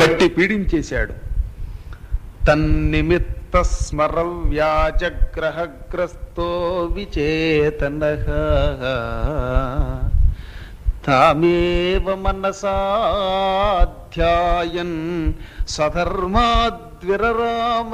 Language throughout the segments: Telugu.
పట్టి పీడించేశాడు తన్నిమిత్త స్మర వ్యాజగ్రహగ్రస్తో విచేతన తామేవ మనసాధ్యాయన్ సధర్మాద్విరరామ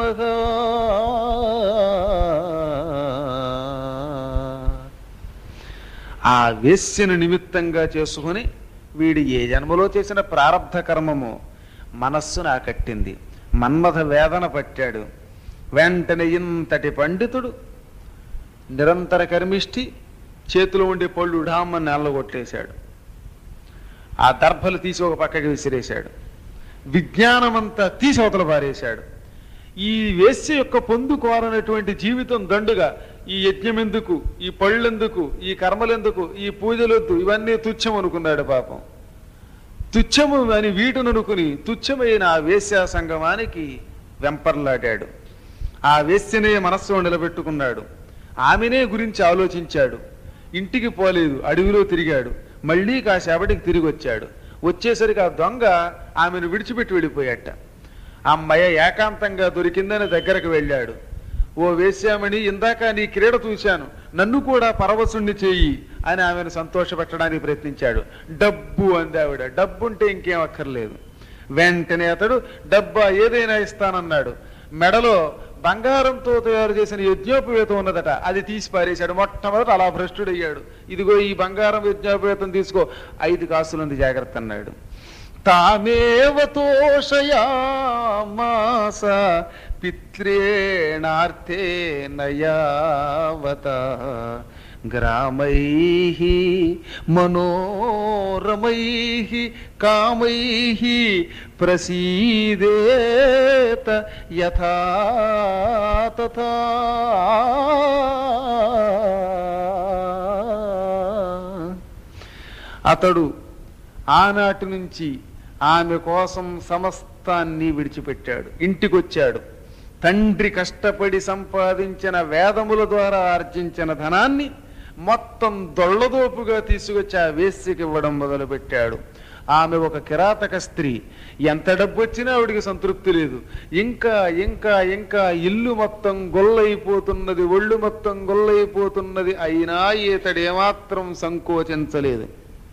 ఆ వేశ్యను నిమిత్తంగా చేసుకుని వీడు ఏ జన్మలో చేసిన ప్రారంధ కర్మము మనస్సును ఆకట్టింది మన్మథ వేదన పట్టాడు వెంటనే ఇంతటి పండితుడు నిరంతర కర్మిష్టి చేతిలో ఉండే పళ్ళు ఢామ్మని నేల కొట్టేశాడు ఆ దర్భలు తీసి ఒక పక్కకి విసిరేశాడు విజ్ఞానమంతా తీసి అవతల పారేశాడు ఈ వేశ్య యొక్క పొందు కోరనటువంటి జీవితం దండుగా ఈ యజ్ఞం ఎందుకు ఈ పళ్ళెందుకు ఈ కర్మలెందుకు ఈ పూజలొద్దు ఇవన్నీ తుచ్చం అనుకున్నాడు పాపం తుచ్చము అని వీటుననుకుని తుచ్చమైన ఆ వేశ్యా సంగమానికి వెంపర్లాడాడు ఆ వేశ్యనే మనస్సులో నిలబెట్టుకున్నాడు ఆమెనే గురించి ఆలోచించాడు ఇంటికి పోలేదు అడవిలో తిరిగాడు మళ్ళీ కాసేపటికి తిరిగి వచ్చాడు వచ్చేసరికి ఆ దొంగ ఆమెను విడిచిపెట్టి వెళ్ళిపోయాట అమ్మయ్య ఏకాంతంగా దొరికిందని దగ్గరకు వెళ్ళాడు ఓ వేశ్యామణి ఇందాక నీ క్రీడ చూశాను నన్ను కూడా పరవశుణ్ణి చేయి అని ఆమెను సంతోషపెట్టడానికి ప్రయత్నించాడు డబ్బు అంది ఆవిడ డబ్బు ఉంటే ఇంకేం అక్కర్లేదు వెంటనే అతడు డబ్బా ఏదైనా ఇస్తానన్నాడు మెడలో బంగారంతో తయారు చేసిన యజ్ఞోపవేతం ఉన్నదట అది తీసి పారేశాడు మొట్టమొదట అలా భ్రష్టుడయ్యాడు ఇదిగో ఈ బంగారం యజ్ఞోపవేతం తీసుకో ఐదు కాసులుంది జాగ్రత్త అన్నాడు తామేవ తోషయామాస పిత్రేణార్థే నయావత గ్రామై మనోరమై కామై ప్రసీదేత యథా తథా అతడు ఆనాటి నుంచి ఆమె కోసం సమస్తాన్ని విడిచిపెట్టాడు ఇంటికొచ్చాడు తండ్రి కష్టపడి సంపాదించిన వేదముల ద్వారా ఆర్జించిన ధనాన్ని మొత్తం దొళ్ళదోపుగా తీసుకొచ్చి ఆ వేశ్యకి ఇవ్వడం మొదలుపెట్టాడు ఆమె ఒక కిరాతక స్త్రీ ఎంత డబ్బు వచ్చినా ఆవిడికి సంతృప్తి లేదు ఇంకా ఇంకా ఇంకా ఇల్లు మొత్తం గొల్లైపోతున్నది ఒళ్ళు మొత్తం గొల్లైపోతున్నది అయినా ఇతడు ఏమాత్రం సంకోచించలేదు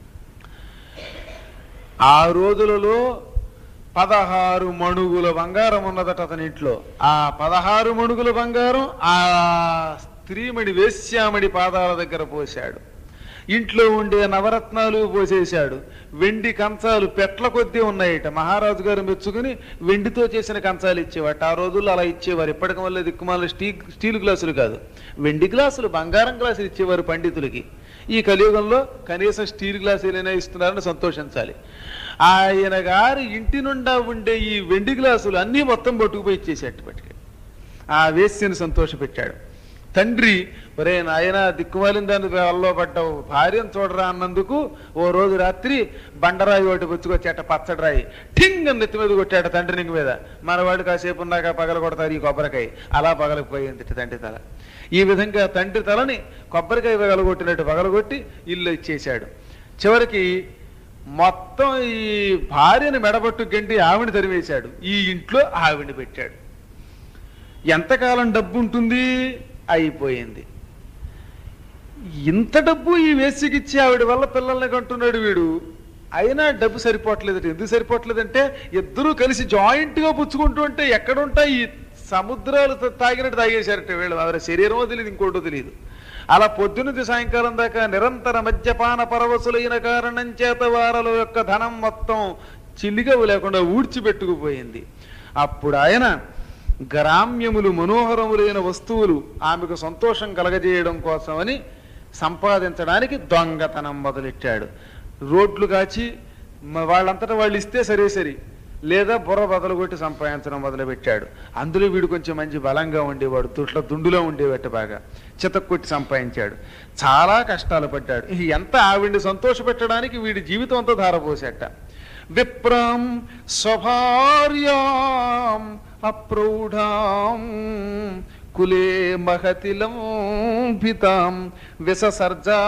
ఆ రోజులలో పదహారు మణుగుల బంగారం ఉన్నదట అతని ఇంట్లో ఆ పదహారు మణుగుల బంగారం ఆ స్త్రీమణి వేశ్యామణి పాదాల దగ్గర పోశాడు ఇంట్లో ఉండే నవరత్నాలు పోసేశాడు వెండి కంచాలు పెట్ల కొద్దీ ఉన్నాయట మహారాజు గారు మెచ్చుకుని వెండితో చేసిన కంచాలు ఇచ్చేవాట ఆ రోజుల్లో అలా ఇచ్చేవారు ఇప్పటికి వల్ల దిక్కుమాల స్టీల్ స్టీల్ గ్లాసులు కాదు వెండి గ్లాసులు బంగారం గ్లాసులు ఇచ్చేవారు పండితులకి ఈ కలియుగంలో కనీసం స్టీల్ గ్లాసులైనా ఇస్తున్నారని సంతోషించాలి ఆయన గారు ఇంటి నుండా ఉండే ఈ వెండి గ్లాసులు అన్నీ మొత్తం పట్టుకుపోయి ఇచ్చేసేట్టు పట్టుకు ఆ వేశ్యని సంతోషపెట్టాడు తండ్రి ఒరే నాయన దిక్కుమాలిన దాన్ని వల్లో పడ్డావు భార్యను చూడరా అన్నందుకు ఓ రోజు రాత్రి బండరాయి ఒకటి పుచ్చుకొచ్చేట పచ్చడి రాయి ఠింగ్ అని నెత్తి మీద కొట్టాట తండ్రి నీకు మీద మనవాడు కాసేపు ఉన్నాక పగల కొడతారు ఈ కొబ్బరికాయ అలా పగలకపోయింది తండ్రి తల ఈ విధంగా తండ్రి తలని కొబ్బరికాయ పగలగొట్టినట్టు పగలగొట్టి ఇల్లు ఇచ్చేశాడు చివరికి మొత్తం ఈ భార్యని మెడబట్టు గంటి ఆవిడ తరివేశాడు ఈ ఇంట్లో ఆవిడ పెట్టాడు ఎంతకాలం డబ్బు ఉంటుంది అయిపోయింది ఇంత డబ్బు ఈ వేసికిచ్చి ఆవిడ వల్ల పిల్లల్ని కంటున్నాడు వీడు అయినా డబ్బు సరిపోవట్లేదు ఎందుకు సరిపోవట్లేదంటే ఇద్దరూ కలిసి జాయింట్ గా పుచ్చుకుంటూ ఉంటే ఎక్కడుంటాయి ఈ సముద్రాలు తా- తాగినట్టు తాగేశారట వీళ్ళు ఎవరి శరీరమో తెలియదు ఇంకోటో తెలియదు అలా పొద్దున్నది సాయంకాలం దాకా నిరంతర మద్యపాన పరవశులైన కారణం చేత వారల యొక్క ధనం మొత్తం చిల్లిగా లేకుండా ఊడ్చిపెట్టుకుపోయింది అప్పుడు ఆయన గ్రామ్యములు మనోహరములైన వస్తువులు ఆమెకు సంతోషం కలగజేయడం కోసమని సంపాదించడానికి దొంగతనం మొదలెట్టాడు రోడ్లు కాచి మ- వాళ్ళంతటా వాళ్ళు ఇస్తే సరే సరి లేదా బుర్ర బదలు కొట్టి సంపాదించడం మొదలుపెట్టాడు అందులో వీడు కొంచెం మంచి బలంగా ఉండేవాడు దుట్ల దుండులో ఉండేవట్టు బాగా చితక్కొట్టి సంపాదించాడు చాలా కష్టాలు పడ్డాడు ఇక ఎంత ఆవిడ్ని సంతోషపెట్టడానికి వీడి జీవితం అంతా ధారపోసేట విప్రాం స్వభార్యాం అప్రౌఢాం కులే మహతిలం భితాం విససర్జా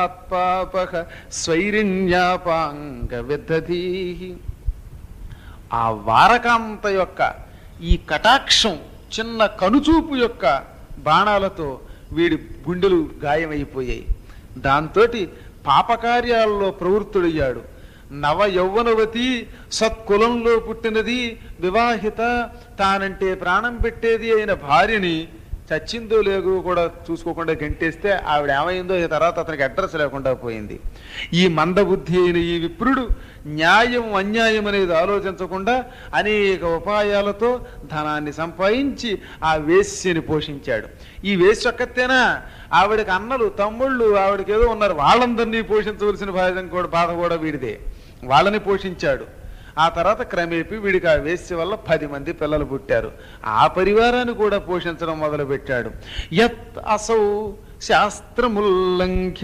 చిరాత్పాప స్వైరిణ్యాపాంగ విద్ధీ ఆ వారకాంత యొక్క ఈ కటాక్షం చిన్న కనుచూపు యొక్క బాణాలతో వీడి గుండెలు గాయమైపోయాయి దాంతో పాపకార్యాల్లో ప్రవృత్తుడయ్యాడు నవ యౌవనవతి సత్కులంలో పుట్టినది వివాహిత తానంటే ప్రాణం పెట్టేది అయిన భార్యని చచ్చిందో లేదో కూడా చూసుకోకుండా గంటేస్తే ఆవిడ ఏమైందో ఈ తర్వాత అతనికి అడ్రస్ లేకుండా పోయింది ఈ మందబుద్ధి అయిన ఈ విప్రుడు న్యాయం అన్యాయం అనేది ఆలోచించకుండా అనేక ఉపాయాలతో ధనాన్ని సంపాదించి ఆ వేశ్యని పోషించాడు ఈ వేశ్య ఒక్కతేనా ఆవిడకి అన్నలు తమ్ముళ్ళు ఆవిడకి ఏదో ఉన్నారు వాళ్ళందరినీ పోషించవలసిన బాధ కూడా బాధ కూడా వీడిదే వాళ్ళని పోషించాడు ఆ తర్వాత క్రమేపీ వీడికి ఆ వేశ్య వల్ల పది మంది పిల్లలు పుట్టారు ఆ పరివారాన్ని కూడా పోషించడం మొదలుపెట్టాడు యత్ అసౌ శాస్త్రముల్లంఘ్య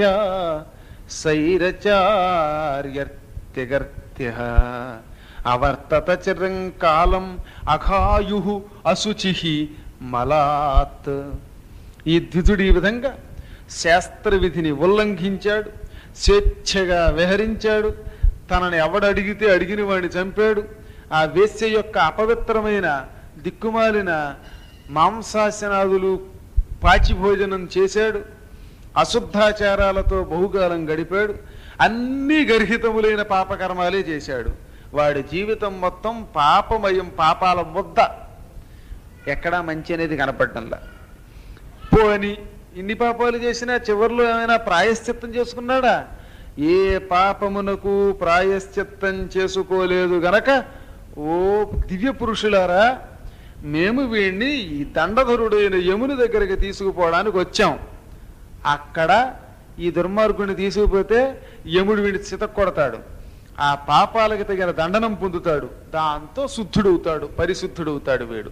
సైరచార్యర్త్యగర్త్య అవర్తత చిరం కాలం అఘాయు అశుచి మలాత్ ఈ ద్విజుడు ఈ విధంగా శాస్త్ర విధిని ఉల్లంఘించాడు స్వేచ్ఛగా విహరించాడు తనని ఎవడు అడిగితే అడిగిన వాడిని చంపాడు ఆ వేశ్య యొక్క అపవిత్రమైన దిక్కుమాలిన మాంసాశనాదులు పాచి భోజనం చేశాడు అశుద్ధాచారాలతో బహుకాలం గడిపాడు అన్ని గర్హితములైన పాపకర్మాలే చేశాడు వాడి జీవితం మొత్తం పాపమయం పాపాల ముద్ద ఎక్కడా మంచి అనేది కనపడటంలా పోని ఇన్ని పాపాలు చేసినా చివరిలో ఏమైనా ప్రాయశ్చిత్తం చేసుకున్నాడా ఏ పాపమునకు ప్రాయశ్చిత్తం చేసుకోలేదు గనక ఓ దివ్య పురుషులారా మేము వీణ్ణి ఈ దండధరుడైన యముని దగ్గరికి తీసుకుపోవడానికి వచ్చాం అక్కడ ఈ దుర్మార్గుని తీసుకుపోతే యముడు వీడిని చితక్ కొడతాడు ఆ పాపాలకి తగిన దండనం పొందుతాడు దాంతో శుద్ధుడవుతాడు పరిశుద్ధుడవుతాడు వీడు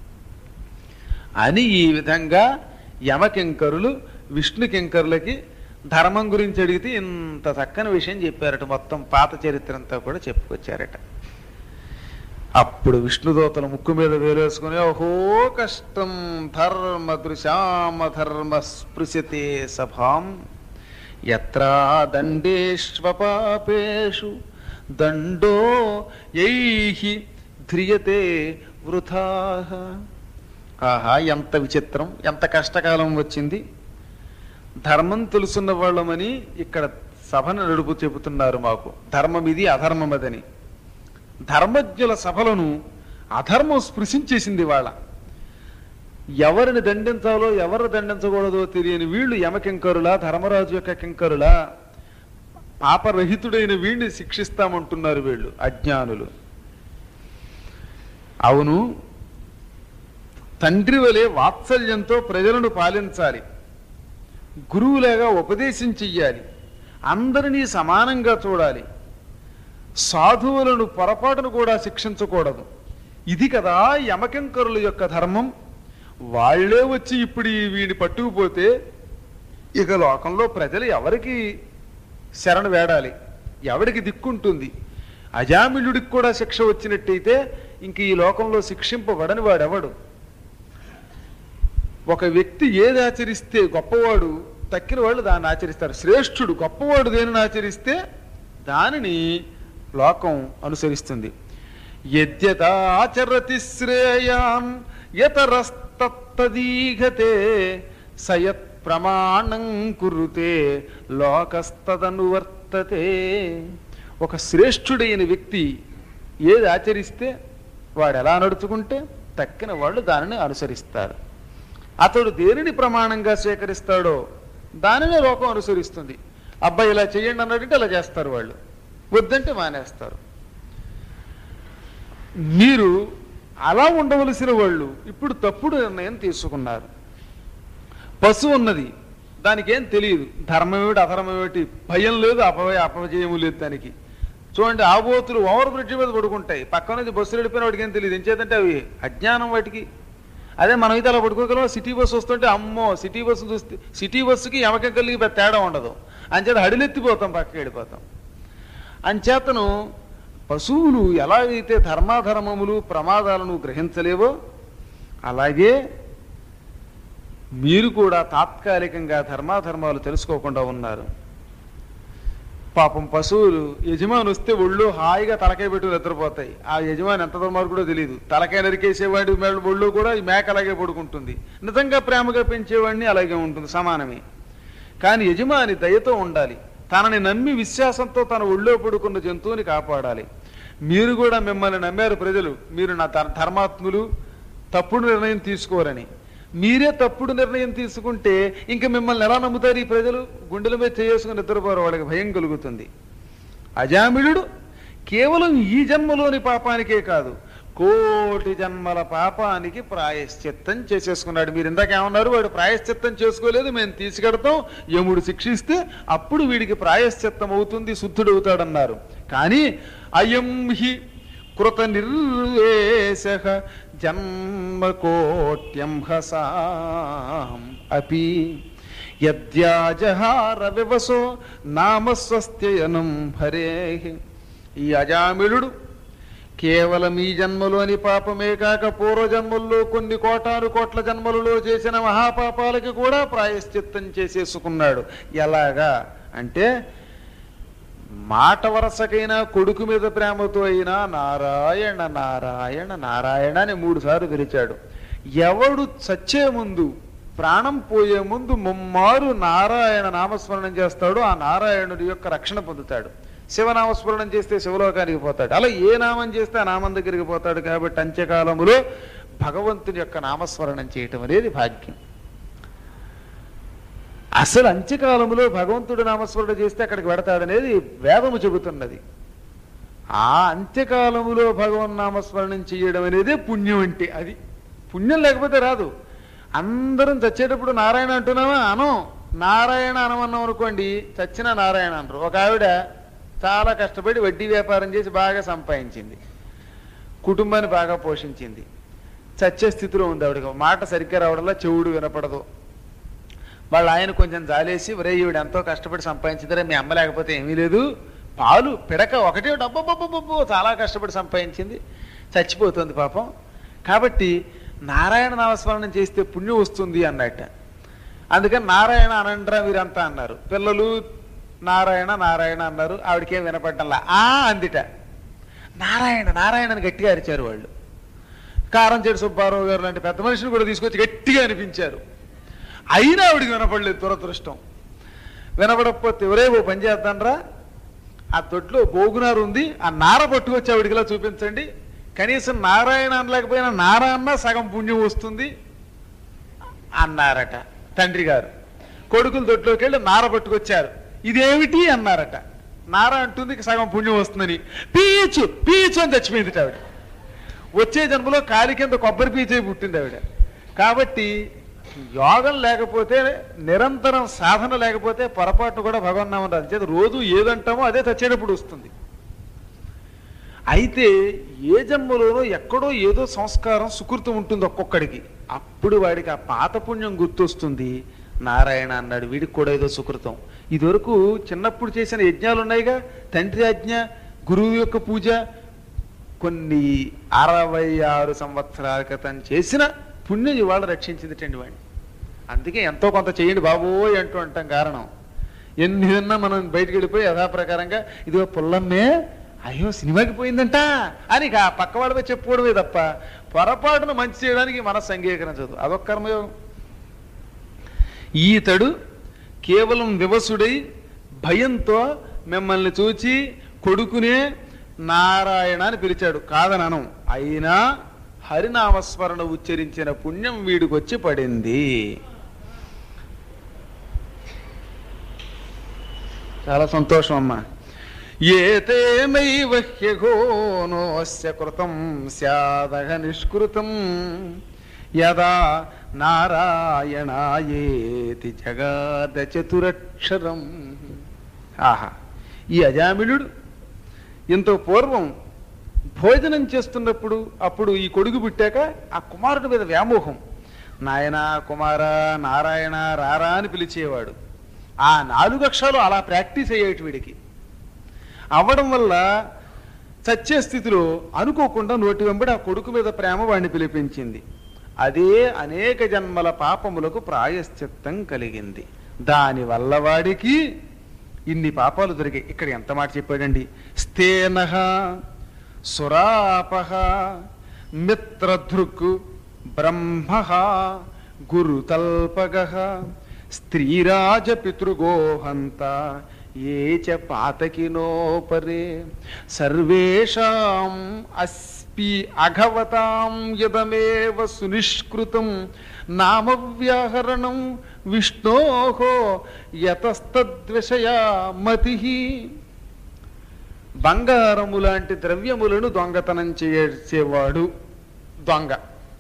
అని ఈ విధంగా యమకింకరులు విష్ణు కింకరులకి ధర్మం గురించి అడిగితే ఇంత చక్కని విషయం చెప్పారట మొత్తం పాత చరిత్ర అంతా కూడా చెప్పుకొచ్చారట అప్పుడు విష్ణుదూతలు ముక్కు మీద వేలేసుకుని ఓహో కష్టం ధర్మ దృశామ ధర్మ స్పృశతే సభాం ఎత్రా దండేష్వపాపేషు దండో యైహి ధ్రియతే వృథా ఆహా ఎంత విచిత్రం ఎంత కష్టకాలం వచ్చింది ధర్మం తెలుసున్న వాళ్ళమని ఇక్కడ సభను నడుపు చెబుతున్నారు మాకు ధర్మం ఇది అధర్మం అదని ధర్మజ్ఞుల సభలను అధర్మం స్పృశించేసింది వాళ్ళ ఎవరిని దండించాలో ఎవరు దండించకూడదో తెలియని వీళ్ళు యమకింకరులా ధర్మరాజు యొక్క కింకరులా పాపరహితుడైన వీడిని శిక్షిస్తామంటున్నారు వీళ్ళు అజ్ఞానులు అవును తండ్రి వలె వాత్సల్యంతో ప్రజలను పాలించాలి గురువులాగా ఉపదేశం చెయ్యాలి అందరినీ సమానంగా చూడాలి సాధువులను పొరపాటును కూడా శిక్షించకూడదు ఇది కదా యమకింకరుల యొక్క ధర్మం వాళ్ళే వచ్చి ఇప్పుడు ఈ వీడిని పట్టుకుపోతే ఇక లోకంలో ప్రజలు ఎవరికి శరణు వేడాలి ఎవడికి దిక్కుంటుంది అజామిళుడికి కూడా శిక్ష వచ్చినట్టయితే ఇంక ఈ లోకంలో శిక్షింపబడని వాడెవడు ఒక వ్యక్తి ఏది ఆచరిస్తే గొప్పవాడు తక్కిన వాళ్ళు దాన్ని ఆచరిస్తారు శ్రేష్ఠుడు గొప్పవాడు దేనిని ఆచరిస్తే దానిని లోకం అనుసరిస్తుంది యద్యతాచరతి శ్రేయాన్ యతరస్తత్తదీఘతే సయత్ ప్రమాణం కురుతే లోకస్తదనువర్తతే ఒక శ్రేష్ఠుడైన వ్యక్తి ఏది ఆచరిస్తే వాడు ఎలా నడుచుకుంటే తక్కిన వాళ్ళు దానిని అనుసరిస్తారు అతడు దేనిని ప్రమాణంగా స్వీకరిస్తాడో దానినే లోకం అనుసరిస్తుంది అబ్బాయి ఇలా చేయండి అన్నాడంటే అలా చేస్తారు వాళ్ళు వద్దంటే మానేస్తారు మీరు అలా ఉండవలసిన వాళ్ళు ఇప్పుడు తప్పుడు నిర్ణయం తీసుకున్నారు పశువు ఉన్నది దానికి ఏం తెలియదు ధర్మం ఏమిటి అధర్మం ఏమిటి భయం లేదు అపవయ అపజయము లేదు దానికి చూడండి ఆబోతులు ఓవర్ బ్రిడ్జ్ మీద పడుకుంటాయి పక్క నుంచి బస్సులు వెళ్ళిపోయిన వాడికి ఏం తెలియదు ఎంచేతంటే అవి అజ్ఞానం వాటికి అదే మనం అయితే అలా పడుకోగలం సిటీ బస్సు వస్తుంటే అమ్మో సిటీ బస్సు చూస్తే సిటీ బస్సుకి ఎమకెక్కలికి పెద్ద తేడా ఉండదు అంచేత హడిలెత్తిపోతాం పక్కకి వెళ్ళిపోతాం అంచేతను పశువులు ఎలాగైతే ధర్మాధర్మములు ప్రమాదాలను గ్రహించలేవో అలాగే మీరు కూడా తాత్కాలికంగా ధర్మాధర్మాలు తెలుసుకోకుండా ఉన్నారు పాపం పశువులు యజమాని వస్తే ఒళ్ళు హాయిగా తలకాయ పెట్టి నిద్రపోతాయి ఆ యజమాని ఎంత దుర్మార్గుడో తెలియదు తలకాయ నరికేసేవాడి మెడ ఒళ్ళు కూడా ఈ మేక అలాగే పడుకుంటుంది నిజంగా ప్రేమగా పెంచేవాడిని అలాగే ఉంటుంది సమానమే కానీ యజమాని దయతో ఉండాలి తనని నమ్మి విశ్వాసంతో తన ఒళ్ళో పడుకున్న జంతువుని కాపాడాలి మీరు కూడా మిమ్మల్ని నమ్మారు ప్రజలు మీరు నా ధర్- ధర్మాత్ములు తప్పుడు నిర్ణయం తీసుకోరని మీరే తప్పుడు నిర్ణయం తీసుకుంటే ఇంకా మిమ్మల్ని ఎలా నమ్ముతారు ఈ ప్రజలు గుండెల మీద చేసుకుని నిద్రపోరు వాళ్ళకి భయం కలుగుతుంది అజామిళుడు కేవలం ఈ జన్మలోని పాపానికే కాదు కోటి జన్మల పాపానికి ప్రాయశ్చిత్తం చేసేసుకున్నాడు మీరు ఇందాక ఏమన్నారు వాడు ప్రాయశ్చిత్తం చేసుకోలేదు మేము తీసుకెడతాం యముడు శిక్షిస్తే అప్పుడు వీడికి ప్రాయశ్చిత్తం అవుతుంది శుద్ధుడవుతాడన్నారు కానీ అయం హి కృత నిర్వేశ జన్మకోట్యం హసాం అపి యద్యాజహార వివసో నామస్వస్త్యయనం హరే ఈ అజామిళుడు కేవలం ఈ జన్మలోని పాపమే కాక పూర్వజన్మల్లో కొన్ని కోటాను కోట్ల జన్మలలో చేసిన మహాపాపాలకి కూడా ప్రాయశ్చిత్తం చేసేసుకున్నాడు ఎలాగా అంటే మాట వరసకైనా కొడుకు మీద ప్రేమతో అయినా నారాయణ నారాయణ నారాయణ అని మూడు సార్లు పిలిచాడు ఎవడు చచ్చే ముందు ప్రాణం పోయే ముందు ముమ్మారు నారాయణ నామస్మరణం చేస్తాడో ఆ నారాయణుడి యొక్క రక్షణ పొందుతాడు శివనామస్మరణం చేస్తే శివలోకానికి పోతాడు అలా ఏ నామం చేస్తే ఆ నామం దగ్గరికి పోతాడు కాబట్టి అంత్యకాలములో భగవంతుని యొక్క నామస్మరణం చేయటం అనేది భాగ్యం అసలు అంత్యకాలములో భగవంతుడు నామస్మరణ చేస్తే అక్కడికి వెడతాడనేది వేదము చెబుతున్నది ఆ అంత్యకాలములో భగవన్ నామస్మరణం చేయడం అనేది పుణ్యం అంటే అది పుణ్యం లేకపోతే రాదు అందరం చచ్చేటప్పుడు నారాయణ అంటున్నామా అనం నారాయణ అనమన్నాం అనుకోండి చచ్చిన నారాయణ అంటారు ఒక ఆవిడ చాలా కష్టపడి వడ్డీ వ్యాపారం చేసి బాగా సంపాదించింది కుటుంబాన్ని బాగా పోషించింది చచ్చే స్థితిలో ఉంది ఆవిడకి మాట సరిగ్గా రావడంలో చెవుడు వినపడదు వాళ్ళ ఆయన కొంచెం జాలేసి ఒరే ఈవిడ ఎంతో కష్టపడి సంపాదించిందిరా మీ అమ్మ లేకపోతే ఏమీ లేదు పాలు పిడక ఒకటే డబ్బు చాలా కష్టపడి సంపాదించింది చచ్చిపోతుంది పాపం కాబట్టి నారాయణ నామస్మరణం చేస్తే పుణ్యం వస్తుంది అన్నట్ట అందుకని నారాయణ అనంటరా మీరంతా అన్నారు పిల్లలు నారాయణ నారాయణ అన్నారు ఆవిడకేం వినపడ్డంలా ఆ అందిట నారాయణ నారాయణ అని గట్టిగా అరిచారు వాళ్ళు కారంచేడు సుబ్బారావు గారు లాంటి పెద్ద మనిషిని కూడా తీసుకొచ్చి గట్టిగా అనిపించారు అయినా ఆవిడికి వినపడలేదు దురదృష్టం వినపడకపోతే ఎవరే ఓ పని చేద్దాంరా ఆ తొట్లో గోగునారు ఉంది ఆ నార పట్టుకొచ్చి ఆవిడికిలా చూపించండి కనీసం నారాయణ అనలేకపోయినా నార అన్నా సగం పుణ్యం వస్తుంది అన్నారట తండ్రి గారు కొడుకుల తొట్లోకి వెళ్ళి నార పట్టుకొచ్చారు ఇదేమిటి అన్నారట నార అంటుంది సగం పుణ్యం వస్తుందని పీచు పీచు అని చచ్చిపోయింది ఆవిడ వచ్చే జన్మలో కాలి కింద కొబ్బరి పీచే పుట్టింది ఆవిడ కాబట్టి యోగం లేకపోతే నిరంతరం సాధన లేకపోతే పొరపాటు కూడా భగవన్నామం రాదు చేత రోజు ఏదంటామో అదే చచ్చేటప్పుడు వస్తుంది అయితే ఏ జన్మలోనో ఎక్కడో ఏదో సంస్కారం సుకృతం ఉంటుంది ఒక్కొక్కడికి అప్పుడు వాడికి ఆ పాత పుణ్యం గుర్తొస్తుంది నారాయణ అన్నాడు వీడికి కూడా ఏదో సుకృతం ఇదివరకు చిన్నప్పుడు చేసిన యజ్ఞాలు ఉన్నాయిగా తండ్రి ఆజ్ఞ గురువు యొక్క పూజ కొన్ని అరవై ఆరు సంవత్సరాల క్రితం చేసిన పుణ్యం ఇవాళ రక్షించింది టండి వాడిని అందుకే ఎంతో కొంత చేయండి బాబోయ్ అంటూ అంటాం కారణం ఎన్ని విన్నా మనం బయటికి వెళ్ళిపోయి యథాప్రకారంగా ఇదిగో పుల్లమ్మే అయ్యో సినిమాకి పోయిందంట అని ఇక ఆ పక్క వాళ్ళపై చెప్పుకోవడమే తప్ప పొరపాటును మంచి చేయడానికి మనసు అంగీకరించదు అదొక కర్మయోగం ఈతడు కేవలం వివసుడై భయంతో మిమ్మల్ని చూచి కొడుకునే నారాయణ అని పిలిచాడు కాదనను అయినా హరినామస్మరణ ఉచ్చరించిన పుణ్యం వీడికొచ్చి పడింది చాలా సంతోషం అమ్మా ఏతేనైవ హ్యఘోనోస్య కృతం స్యాదహ నిష్కృతం యదా నారాయణాయేతి జగాద చతురక్షరం ఆహా ఈ అజామిళుడు ఎంతో పూర్వం భోజనం చేస్తున్నప్పుడు అప్పుడు ఈ కొడుకు పుట్టాక ఆ కుమారుడి మీద వ్యామోహం నాయన కుమార నారాయణ రారా అని పిలిచేవాడు ఆ నాలుగు అక్షరాలు అలా ప్రాక్టీస్ అయ్యేటి వీడికి అవ్వడం వల్ల చచ్చే స్థితిలో అనుకోకుండా నోటి వెంబడి ఆ కొడుకు మీద ప్రేమ వాడిని పిలిపించింది అదే అనేక జన్మల పాపములకు ప్రాయశ్చిత్తం కలిగింది దానివల్ల వాడికి ఇన్ని పాపాలు దొరికాయి ఇక్కడ ఎంత మాట చెప్పాడండి స్థేనహ సురాపహ మిత్రధృక్ బ్రహ్మ గురుతల్పగ స్త్రీరాజ పితృగోహంత ఏ చ పాతకినోపరే సర్వేషాం అస్పి అఘవతాం యదమేవ సునిష్కృతం నామవ్యాహరణం విష్ణోహో యతస్తద్విషయా మతి బంగారము లాంటి ద్రవ్యములను దొంగతనం చేసేవాడు దొంగ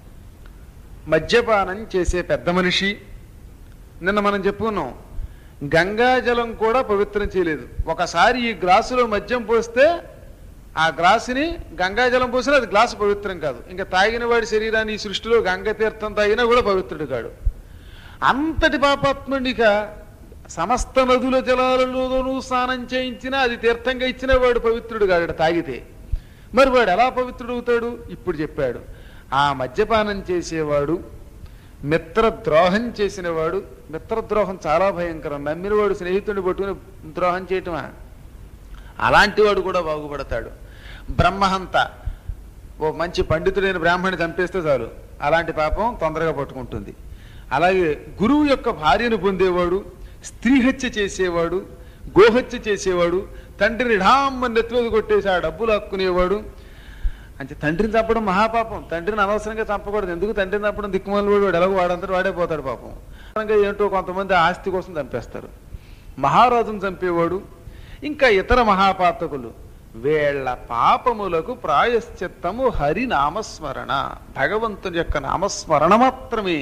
మద్యపానం చేసే పెద్ద మనిషి నిన్న మనం చెప్పుకున్నాం గంగాజలం కూడా పవిత్రం చేయలేదు ఒకసారి ఈ గ్లాసులో మద్యం పోస్తే ఆ గ్లాసుని గంగాజలం పోసినా అది గ్లాసు పవిత్రం కాదు ఇంకా తాగిన వాడి శరీరాన్ని ఈ సృష్టిలో గంగ తీర్థం తాగినా కూడా పవిత్రుడు కాడు అంతటి పాపాత్ముడిక సమస్త నదుల జలాలలోనూ స్నానం చేయించినా అది తీర్థంగా ఇచ్చిన వాడు పవిత్రుడు కాడు తాగితే మరి వాడు ఎలా పవిత్రుడు అవుతాడు ఇప్పుడు చెప్పాడు ఆ మద్యపానం చేసేవాడు మిత్రద్రోహం చేసినవాడు మిత్రద్రోహం చాలా భయంకరం నమ్మినవాడు స్నేహితుడిని పట్టుకుని ద్రోహం చేయటమా అలాంటి వాడు కూడా బాగుపడతాడు బ్రహ్మహంత ఓ మంచి పండితుడైన బ్రాహ్మణి చంపేస్తే చాలు అలాంటి పాపం తొందరగా పట్టుకుంటుంది అలాగే గురువు యొక్క భార్యను పొందేవాడు స్త్రీ హత్య చేసేవాడు గోహత్య చేసేవాడు తండ్రిని ఢామ్మని నెత్తిమీద కొట్టేసి ఆ డబ్బులు హక్కునేవాడు అంటే తండ్రిని చంపడం మహాపాపం తండ్రిని అనవసరంగా చంపకూడదు ఎందుకు తండ్రిని చంపడం దిక్కుమాలి వాడు వాడు ఎలాగో వాడంతా వాడే పోతాడు పాపం అనవసరంగా ఏంటో కొంతమంది ఆస్తి కోసం చంపేస్తారు మహారాజును చంపేవాడు ఇంకా ఇతర మహాపాతకులు వీళ్ళ పాపములకు ప్రాయశ్చిత్తము హరి నామస్మరణ భగవంతుని యొక్క నామస్మరణ మాత్రమే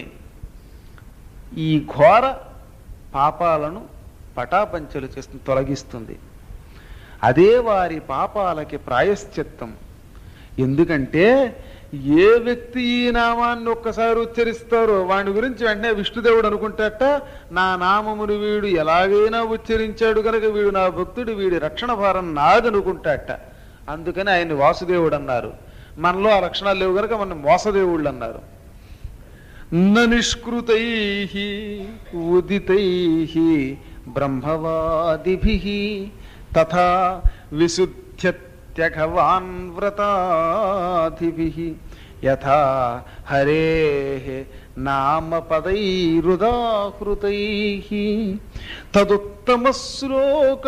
ఈ ఘోర పాపాలను పటాపంచలు చేస్తుంది తొలగిస్తుంది అదే వారి పాపాలకి ప్రాయశ్చిత్తం ఎందుకంటే ఏ వ్యక్తి ఈ నామాన్ని ఒక్కసారి ఉచ్చరిస్తారో వాడి గురించి వెంటనే విష్ణుదేవుడు అనుకుంటాట నా నామమును వీడు ఎలాగైనా ఉచ్చరించాడు కనుక వీడు నా భక్తుడు వీడి రక్షణ భారం నాదనుకుంటాట అందుకని ఆయన్ని వాసుదేవుడు అన్నారు మనలో ఆ లక్షణాలు లేవు కనుక మన మోసదేవుళ్ళు అన్నారు నిష్కృతై ఉదితై బ్రహ్మవాదిభి తథా విశుద్ధ్యత్యఘవాన్ వ్రతాధిభి యథా హరే నామ పదైరుదాహృతై తదుత్తమ శ్లోక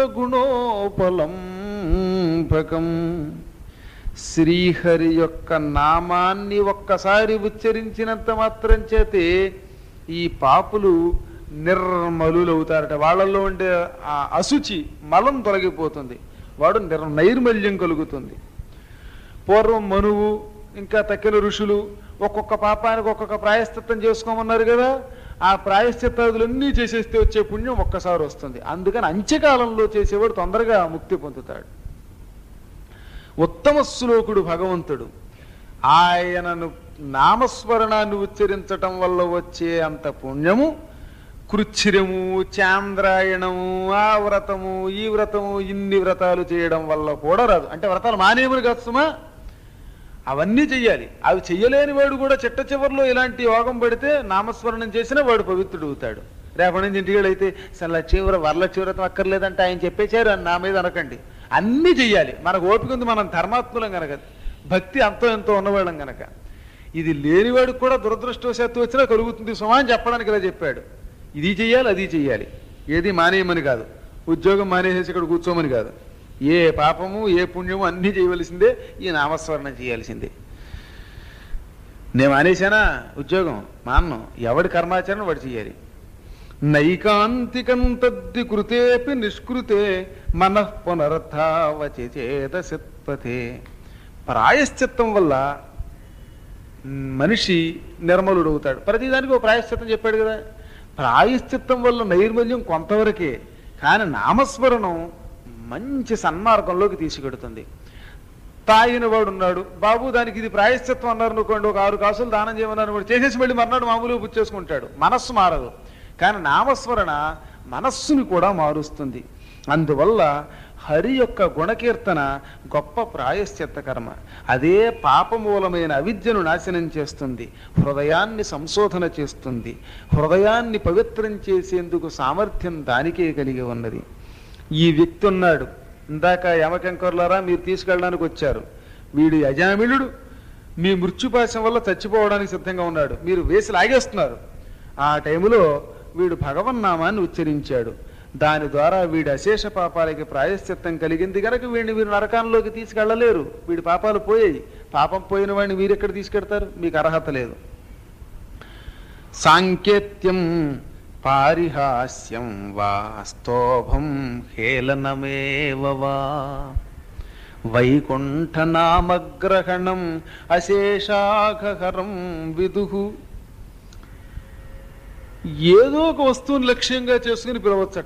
గుణోపలంభకం శ్రీహరి యొక్క నామాన్ని ఒక్కసారి ఉచ్చరించినంత మాత్రం చేతే ఈ పాపులు నిర్మలులవుతారట వాళ్ళల్లో ఉండే ఆ అశుచి మలం తొలగిపోతుంది వాడు నిర్ నైర్మల్యం కలుగుతుంది పూర్వం మనువు ఇంకా తక్కిన ఋషులు ఒక్కొక్క పాపానికి ఒక్కొక్క ప్రాయశ్చిత్తం చేసుకోమన్నారు కదా ఆ ప్రాయశ్చిత్తాదులన్నీ చేసేస్తే వచ్చే పుణ్యం ఒక్కసారి వస్తుంది అందుకని అంత్యకాలంలో చేసేవాడు తొందరగా ముక్తి పొందుతాడు ఉత్తమ శ్లోకుడు భగవంతుడు ఆయనను నామస్మరణాన్ని ఉచ్చరించటం వల్ల వచ్చే అంత పుణ్యము కృచ్ఛిరము చాంద్రాయణము ఆ వ్రతము ఈ వ్రతము ఇన్ని వ్రతాలు చేయడం వల్ల కూడా రాదు అంటే వ్రతాలు మానేములు కాదు సుమా అవన్నీ చెయ్యాలి అవి చెయ్యలేని వాడు కూడా చిట్ట చివరిలో ఇలాంటి యోగం పడితే నామస్మరణం చేసినా వాడు పవిత్రుడు అవుతాడు రేపటి నుంచి ఇంటికి అయితే అసలు చివర వరలక్ష్మి వ్రతం అక్కర్లేదంటే ఆయన చెప్పేశారు అని నా మీద అనకండి అన్నీ చెయ్యాలి మనకు ఓపిక ఉంది మనం ధర్మాత్ములం గనక భక్తి అంతో ఎంతో ఉన్నవాళ్ళం గనక ఇది లేనివాడికి కూడా దురదృష్టవశాత్తు వచ్చినా కలుగుతుంది సుమా అని చెప్పడానికి ఇలా చెప్పాడు ఇది చెయ్యాలి అది చెయ్యాలి ఏది మానేయమని కాదు ఉద్యోగం మానేసేసి ఇక్కడ కూర్చోమని కాదు ఏ పాపము ఏ పుణ్యము అన్నీ చేయవలసిందే ఈ నామస్మరణ చేయాల్సిందే నేను మానేశానా ఉద్యోగం మాన్ను ఎవడి కర్మాచరణ వాడు చేయాలి నైకాంతికం తద్ది కృతేపి నిష్కృతే మన పునరుద్ధావచేతసిత్పతే ప్రాయశ్చిత్తం వల్ల మనిషి నిర్మలుడు అవుతాడు ప్రతిదానికి ఒక ప్రాయశ్చిత్తం చెప్పాడు కదా ప్రాయశ్చిత్తం వల్ల నైర్మల్యం కొంతవరకే కానీ నామస్మరణం మంచి సన్మార్గంలోకి తీసుకెడుతుంది తాగిన వాడు ఉన్నాడు బాబు దానికి ఇది ప్రాయశ్చిత్వం అన్నారు అనుకోండి ఒక ఆరు కాసులు దానం చేయమన్నారు వాడు చేసేసి మళ్ళీ మర్నాడు మామూలుగా పుచ్చేసుకుంటాడు మనస్సు మారదు కానీ నామస్మరణ మనస్సుని కూడా మారుస్తుంది అందువల్ల హరి యొక్క గుణకీర్తన గొప్ప ప్రాయశ్చిత్త కర్మ అదే పాపమూలమైన అవిద్యను నాశనం చేస్తుంది హృదయాన్ని సంశోధన చేస్తుంది హృదయాన్ని పవిత్రం చేసేందుకు సామర్థ్యం దానికే కలిగి ఉన్నది ఈ వ్యక్తి ఉన్నాడు ఇందాక యమకెంకర్లారా మీరు తీసుకెళ్ళడానికి వచ్చారు వీడు యజామిళుడు మీ మృత్యుపాశం వల్ల చచ్చిపోవడానికి సిద్ధంగా ఉన్నాడు మీరు వేసి లాగేస్తున్నారు ఆ టైములో వీడు భగవన్నామాన్ని ఉచ్చరించాడు దాని ద్వారా వీడి అశేష పాపాలకి ప్రాయశ్చిత్తం కలిగింది కనుక వీడిని మీరు నరకాల్లోకి తీసుకెళ్ళలేరు వీడి పాపాలు పోయాయి పాపం పోయిన వాడిని మీరు ఎక్కడ తీసుకెడతారు మీకు అర్హత లేదు సాంకేత్యం పారిహాస్యం వా స్తోభం హేళనమేవ వా వైకుంఠనామగ్రహణం అశేషాఘహరం విదుహు ఏదో ఒక వస్తువుని లక్ష్యంగా చేసుకుని పిలవచ్చట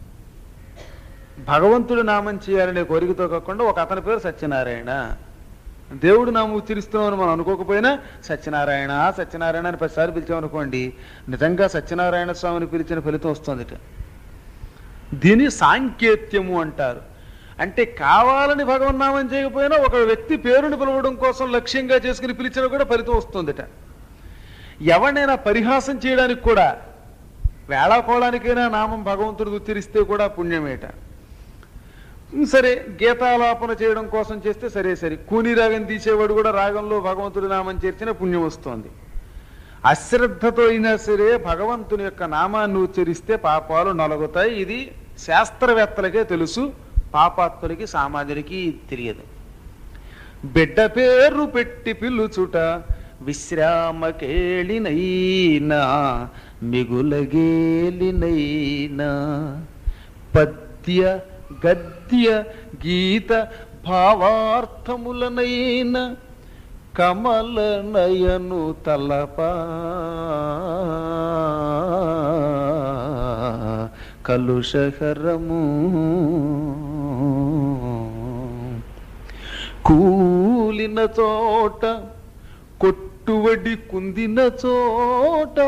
భగవంతుడి నామం చేయాలనే కోరికతో కాకుండా ఒక అతని పేరు సత్యనారాయణ దేవుడు నామం ఉచ్చరిస్తున్నామని మనం అనుకోకపోయినా సత్యనారాయణ సత్యనారాయణ అని పదిసార్లు పిలిచామనుకోండి నిజంగా సత్యనారాయణ స్వామిని పిలిచిన ఫలితం వస్తుంది దీని సాంకేత్యము అంటారు అంటే కావాలని భగవన్నామం చేయకపోయినా ఒక వ్యక్తి పేరుని పిలవడం కోసం లక్ష్యంగా చేసుకుని పిలిచినా కూడా ఫలితం వస్తుందిట ఎవరినైనా పరిహాసం చేయడానికి కూడా వేళాకోళానికైనా నామం భగవంతుడికి ఉచ్చరిస్తే కూడా పుణ్యమేట సరే గీతాలాపన చేయడం కోసం చేస్తే సరే సరే కూని రాగం తీసేవాడు కూడా రాగంలో భగవంతుడి నామం చేర్చిన పుణ్యం వస్తోంది అశ్రద్ధతో అయినా సరే భగవంతుని యొక్క నామాన్ని ఉచ్చరిస్తే పాపాలు నలుగుతాయి ఇది శాస్త్రవేత్తలకే తెలుసు పాపాత్ముడికి సామాన్యుడికి తెలియదు బిడ్డ పేరు పెట్టి పిలుచుట విశ్రామకేళినైనా మిగులగేలినైనా పద్య గద్య గీత భావార్థములనైన కమల నయను తలప కలుషహరము కూలిన చోట కొట్టువడి కుందిన చోట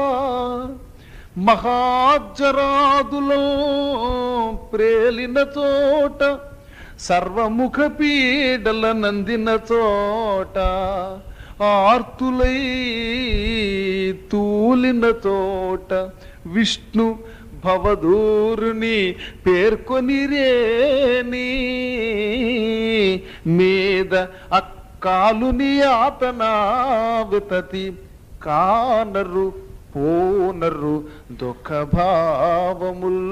మహాజరాదులో ప్రేలిన చోట సర్వముఖ పీడల నందిన చోట ఆర్తులై తూలిన చోట విష్ణు భవదూరుని పేర్కొనిరేని మీద అక్కాలుని ఆతనా వితతి కానరు పోనరు దుఃఖ భావముల్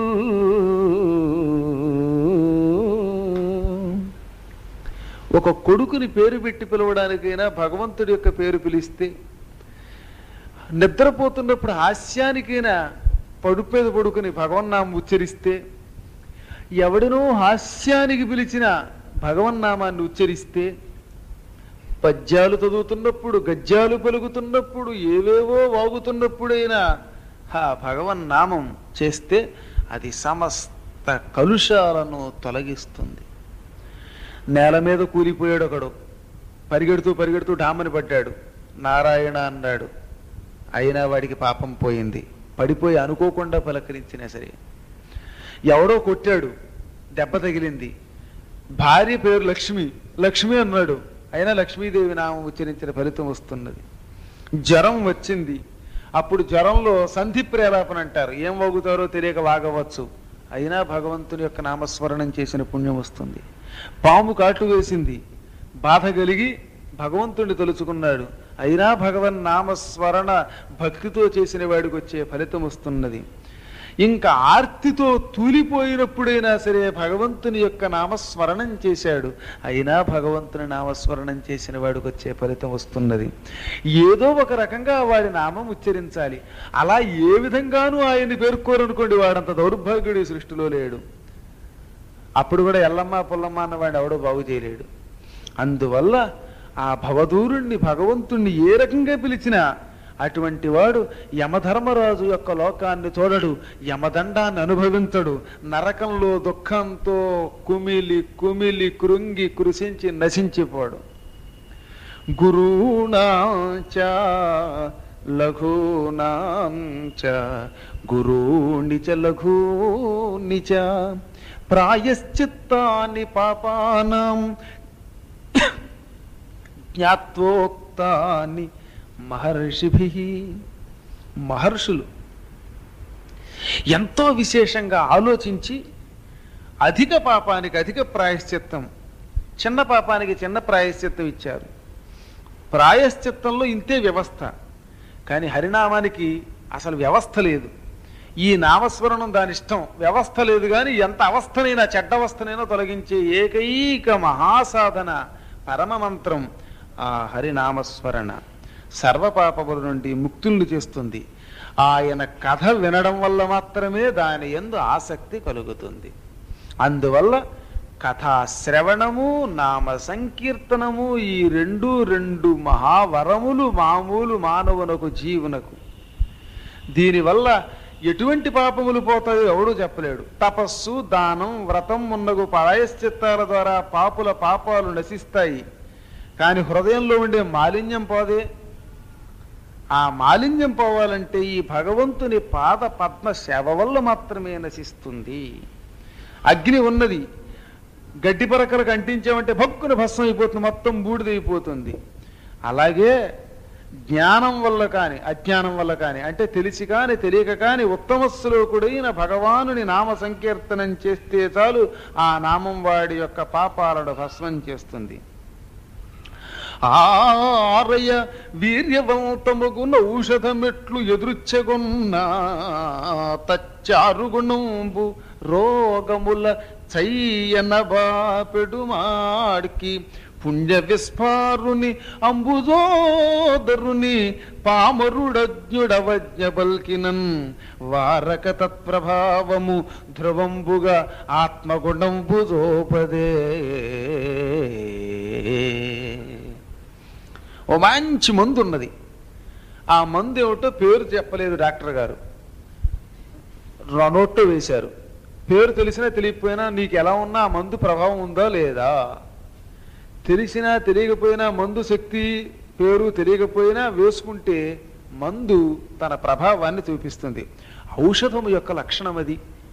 ఒక కొడుకుని పేరు పెట్టి పిలవడానికైనా భగవంతుడి యొక్క పేరు పిలిస్తే నిద్రపోతున్నప్పుడు హాస్యానికైనా పడుపేద పడుకుని భగవన్నామం ఉచ్చరిస్తే ఎవడినో హాస్యానికి పిలిచిన భగవన్నామాన్ని ఉచ్చరిస్తే పద్యాలు చదువుతున్నప్పుడు గద్యాలు పలుకుతున్నప్పుడు ఏవేవో వాగుతున్నప్పుడైనా ఆ భగవన్నామం చేస్తే అది సమస్త కలుషాలను తొలగిస్తుంది నేల మీద కూలిపోయాడు ఒకడు పరిగెడుతూ పరిగెడుతూ డామని పడ్డాడు నారాయణ అన్నాడు అయినా వాడికి పాపం పోయింది పడిపోయి అనుకోకుండా పలకరించినా సరే ఎవడో కొట్టాడు దెబ్బ తగిలింది భార్య పేరు లక్ష్మి లక్ష్మి అన్నాడు అయినా లక్ష్మీదేవి నామం ఉచ్చరించిన ఫలితం వస్తున్నది జ్వరం వచ్చింది అప్పుడు జ్వరంలో సంధి ప్రేలాపన అంటారు ఏం వాగుతారో తెలియక వాగవచ్చు అయినా భగవంతుని యొక్క నామస్మరణం చేసిన పుణ్యం వస్తుంది పాము కాటు వేసింది బాధ కలిగి భగవంతుడిని తలుచుకున్నాడు అయినా భగవన్ నామస్మరణ భక్తితో చేసిన వాడికి వచ్చే ఫలితం వస్తున్నది ఇంకా ఆర్తితో తూలిపోయినప్పుడైనా సరే భగవంతుని యొక్క నామస్మరణం చేశాడు అయినా భగవంతుని నామస్మరణం చేసిన వాడికి వచ్చే ఫలితం వస్తున్నది ఏదో ఒక రకంగా వాడి నామం ఉచ్చరించాలి అలా ఏ విధంగానూ ఆయన్ని పేర్కోరనుకోండి వాడంత దౌర్భాగ్యుడు ఈ సృష్టిలో లేడు అప్పుడు కూడా ఎల్లమ్మ పుల్లమ్మ అన్న వాడిని ఎవడో బాగు చేయలేడు అందువల్ల ఆ భవదూరుణ్ణి భగవంతుణ్ణి ఏ రకంగా పిలిచినా అటువంటి వాడు యమధర్మరాజు యొక్క లోకాన్ని చూడడు యమదండాన్ని అనుభవించడు నరకంలో దుఃఖంతో కుమిలి కుమిలి కృంగి కృషించి నశించిపోడు గురూణాచ లఘూనాంచ గురూణి చ లఘూని చ ప్రాయశ్చిత్తాని పాపానాం జ్ఞాత్వోక్తాని మహర్షిభి మహర్షులు ఎంతో విశేషంగా ఆలోచించి అధిక పాపానికి అధిక ప్రాయశ్చిత్తం చిన్న పాపానికి చిన్న ప్రాయశ్చిత్తం ఇచ్చారు ప్రాయశ్చిత్తంలో ఇంతే వ్యవస్థ కానీ హరినామానికి అసలు వ్యవస్థ లేదు ఈ నామస్మరణం దాని ఇష్టం వ్యవస్థ లేదు కానీ ఎంత అవస్థనైనా చెడ్డవస్థనైనా తొలగించే ఏకైక మహాసాధన పరమ మంత్రం ఆ హరినామస్మరణ సర్వపాపముల నుండి ముక్తుల్ని చేస్తుంది ఆయన కథ వినడం వల్ల మాత్రమే దాని ఎందు ఆసక్తి కలుగుతుంది అందువల్ల కథా శ్రవణము నామ సంకీర్తనము ఈ రెండు రెండు మహావరములు మామూలు మానవునకు జీవునకు దీనివల్ల ఎటువంటి పాపములు పోతాయో ఎవడూ చెప్పలేడు తపస్సు దానం వ్రతం మున్నగు ప్రాయశ్చిత్తాల ద్వారా పాపుల పాపాలు నశిస్తాయి కానీ హృదయంలో ఉండే మాలిన్యం పోదే ఆ మాలిన్యం పోవాలంటే ఈ భగవంతుని పాద పద్మ సేవ వల్ల మాత్రమే నశిస్తుంది అగ్ని ఉన్నది గడ్డి పరకలకు అంటించామంటే భక్కున భస్మం అయిపోతుంది మొత్తం బూడిదైపోతుంది అలాగే జ్ఞానం వల్ల కాని అజ్ఞానం వల్ల కాని అంటే తెలిసి కాని తెలియక కాని ఉత్తమ శ్లోకుడైన భగవానుని నామ సంకీర్తనం చేస్తే చాలు ఆ నామం వాడి యొక్క పాపాలను భస్మం చేస్తుంది ఆరయ వీర్యవంతముగున ఔషధమెట్లు ఎదురుచ్చగొన్న తచ్చారు గుణంబు రోగముల చయ్యన బాపెడుమాడికి పుణ్య విస్ఫారుని అంబుజోదరుని పామరుడజ్ఞుడవజ్ఞ బల్కినన్ వారక తత్ప్రభావము ధ్రువంబుగా ఆత్మగుణంబు జోపదే ఓ మంచి మందు ఉన్నది ఆ మందు ఏమిటో పేరు చెప్పలేదు డాక్టర్ గారు ర- నోట్లో వేశారు పేరు తెలిసినా తెలియకపోయినా నీకు ఎలా ఉన్నా ఆ మందు ప్రభావం ఉందా లేదా తెలిసినా తెలియకపోయినా మందు శక్తి పేరు తెలియకపోయినా వేసుకుంటే మందు తన ప్రభావాన్ని చూపిస్తుంది ఔషధం యొక్క లక్షణం అది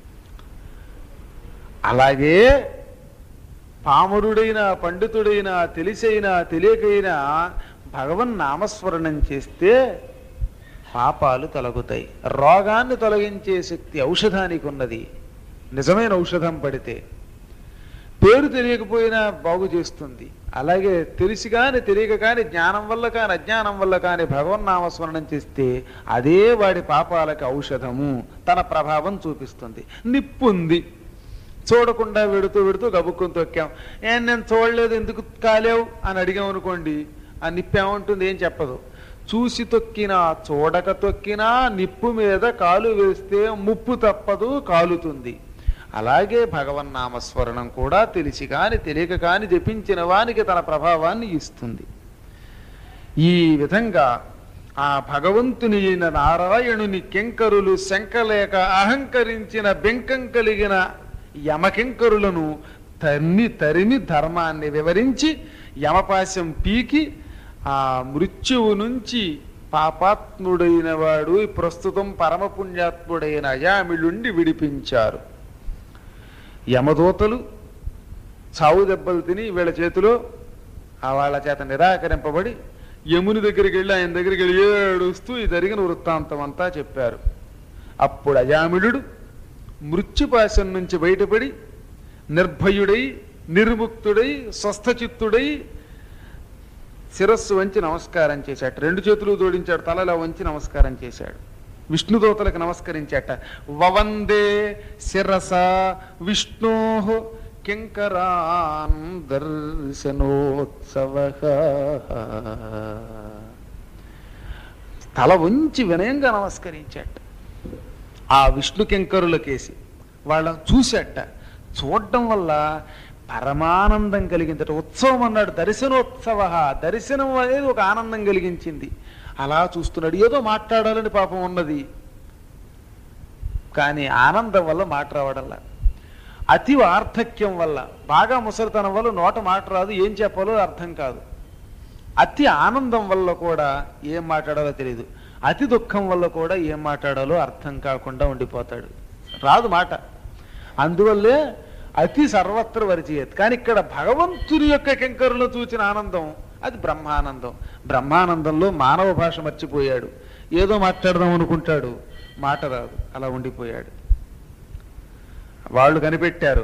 అలాగే పామరుడైన పండితుడైన తెలిసైనా తెలియకైనా భగవన్ నామస్మరణం చేస్తే పాపాలు తొలగుతాయి రోగాన్ని తొలగించే శక్తి ఔషధానికి ఉన్నది నిజమైన ఔషధం పడితే పేరు తెలియకపోయినా బాగు చేస్తుంది అలాగే తెలిసి కానీ తెలియక కానీ జ్ఞానం వల్ల కానీ అజ్ఞానం వల్ల కానీ భగవన్నామస్మరణం చేస్తే అదే వాడి పాపాలకు ఔషధము తన ప్రభావం చూపిస్తుంది నిప్పుంది చూడకుండా వెడుతూ వెడుతూ గబుక్కుని తొక్కాం ఏం నేను చూడలేదు ఎందుకు కాలేవు అని అడిగాం అనుకోండి ఆ నిప్పు ఏముంటుంది ఏం చెప్పదు చూసి తొక్కినా చూడక తొక్కినా నిప్పు మీద కాలు వేస్తే ముప్పు తప్పదు కాలుతుంది అలాగే భగవన్నామస్మరణం కూడా తెలిసి కాని తెలియక కాని జపించిన వానికి తన ప్రభావాన్ని ఇస్తుంది ఈ విధంగా ఆ భగవంతుని అయిన నారాయణుని కెంకరులు శంకలేక అహంకరించిన బెంకం కలిగిన యమకింకరులను తన్ని తరిమి ధర్మాన్ని వివరించి యమపాశం పీకి ఆ మృత్యువు నుంచి పాపాత్ముడైన వాడు ప్రస్తుతం పరమపుణ్యాత్ముడైన అయామిళుండి విడిపించారు యమదూతలు చావు దెబ్బలు తిని వీళ్ళ చేతిలో ఆ వాళ్ళ చేత నిరాకరింపబడి యముని దగ్గరికి వెళ్ళి ఆయన దగ్గరికి వెళ్ళి ఏడుస్తూ ఈ జరిగిన వృత్తాంతం అంతా చెప్పారు అప్పుడు అజామిళుడు మృత్యుపాశం నుంచి బయటపడి నిర్భయుడై నిర్ముక్తుడై స్వస్థచిత్తుడై శిరస్సు వంచి నమస్కారం చేశాడు రెండు చేతులు జోడించాడు తలలో వంచి నమస్కారం చేశాడు విష్ణుదూతలకు నమస్కరించాట వవందే శిరస విష్ణో కింకరాన్ దర్శనోత్సవ తల వంచి వినయంగా నమస్కరించాట ఆ విష్ణు కింకరులకేసి వాళ్ళని చూశాట చూడటం వల్ల పరమానందం కలిగిందట ఉత్సవం అన్నాడు దర్శనోత్సవ దర్శనం అనేది ఒక ఆనందం కలిగించింది అలా చూస్తున్నాడు ఏదో మాట్లాడాలని పాపం ఉన్నది కానీ ఆనందం వల్ల మాట రావడంలా అతి వార్ధక్యం వల్ల బాగా ముసలితనం వల్ల నోట మాట రాదు ఏం చెప్పాలో అర్థం కాదు అతి ఆనందం వల్ల కూడా ఏం మాట్లాడాలో తెలియదు అతి దుఃఖం వల్ల కూడా ఏం మాట్లాడాలో అర్థం కాకుండా ఉండిపోతాడు రాదు మాట అందువల్లే అతి సర్వత్ర వరిచేయదు కానీ ఇక్కడ భగవంతుని యొక్క కింకరులను చూచిన ఆనందం అది బ్రహ్మానందం బ్రహ్మానందంలో మానవ భాష మర్చిపోయాడు ఏదో మాట్లాడదాం అనుకుంటాడు మాట రాదు అలా ఉండిపోయాడు వాళ్ళు కనిపెట్టారు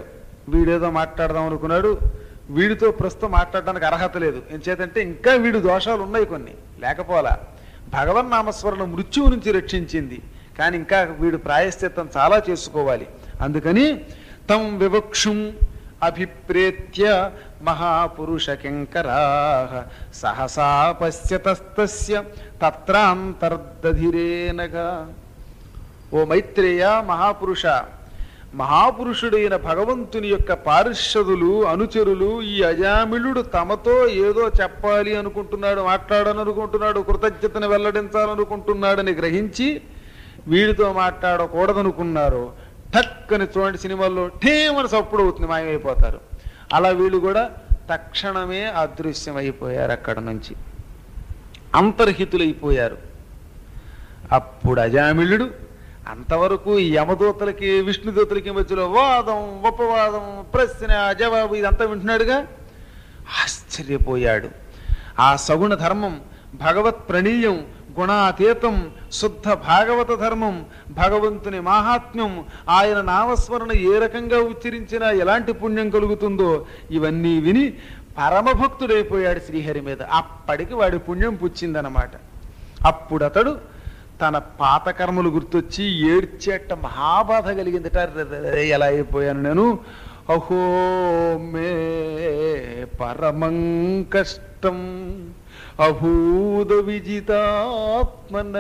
వీడేదో మాట్లాడదాం అనుకున్నాడు వీడితో ప్రస్తుతం మాట్లాడడానికి అర్హత లేదు ఎంచేతంటే ఇంకా వీడు దోషాలు ఉన్నాయి కొన్ని లేకపోలా భగవన్ నామస్మరణ మృత్యువు నుంచి రక్షించింది కానీ ఇంకా వీడు ప్రాయశ్చిత్తం చాలా చేసుకోవాలి అందుకని తం వివక్షుం అభిప్రేత్య మహాపురుష కింకరా సహసా పశ్యతస్తస్య తత్రాంతర్దధిరేనగా ఓ మైత్రేయ మహాపురుష మహాపురుషుడైన భగవంతుని యొక్క పారిషదులు అనుచరులు ఈ అజామిళుడు తమతో ఏదో చెప్పాలి అనుకుంటున్నాడు మాట్లాడాలనుకుంటున్నాడు కృతజ్ఞతను వెల్లడించాలనుకుంటున్నాడని గ్రహించి వీడితో మాట్లాడకూడదనుకున్నారు ఠక్ అని చూడండి సినిమాల్లో ఠేమని సప్పుడు అవుతుంది మాయమైపోతారు అలా వీళ్ళు కూడా తక్షణమే అదృశ్యమైపోయారు అక్కడ నుంచి అంతర్హితులైపోయారు అప్పుడు అజామిళుడు అంతవరకు ఈ యమదూతలకి విష్ణుదూతలకి మధ్యలో వాదం ఉపవాదం ప్రశ్న జవాబు ఇదంతా వింటున్నాడుగా ఆశ్చర్యపోయాడు ఆ సగుణ ధర్మం భగవత్ ప్రణీయం గుణాతీతం శుద్ధ భాగవత ధర్మం భగవంతుని మాహాత్మ్యం ఆయన నామస్మరణ ఏ రకంగా ఉచ్చరించినా ఎలాంటి పుణ్యం కలుగుతుందో ఇవన్నీ విని పరమభక్తుడైపోయాడు శ్రీహరి మీద అప్పటికి వాడి పుణ్యం పుచ్చిందనమాట అప్పుడు అతడు తన పాత కర్మలు గుర్తొచ్చి ఏడ్చేట మహాబాధ కలిగిందిట "అరెరెరె, ఎలా అయిపోయాను నేను అహో మే పరమం కష్టం అభూద విజితాత్మన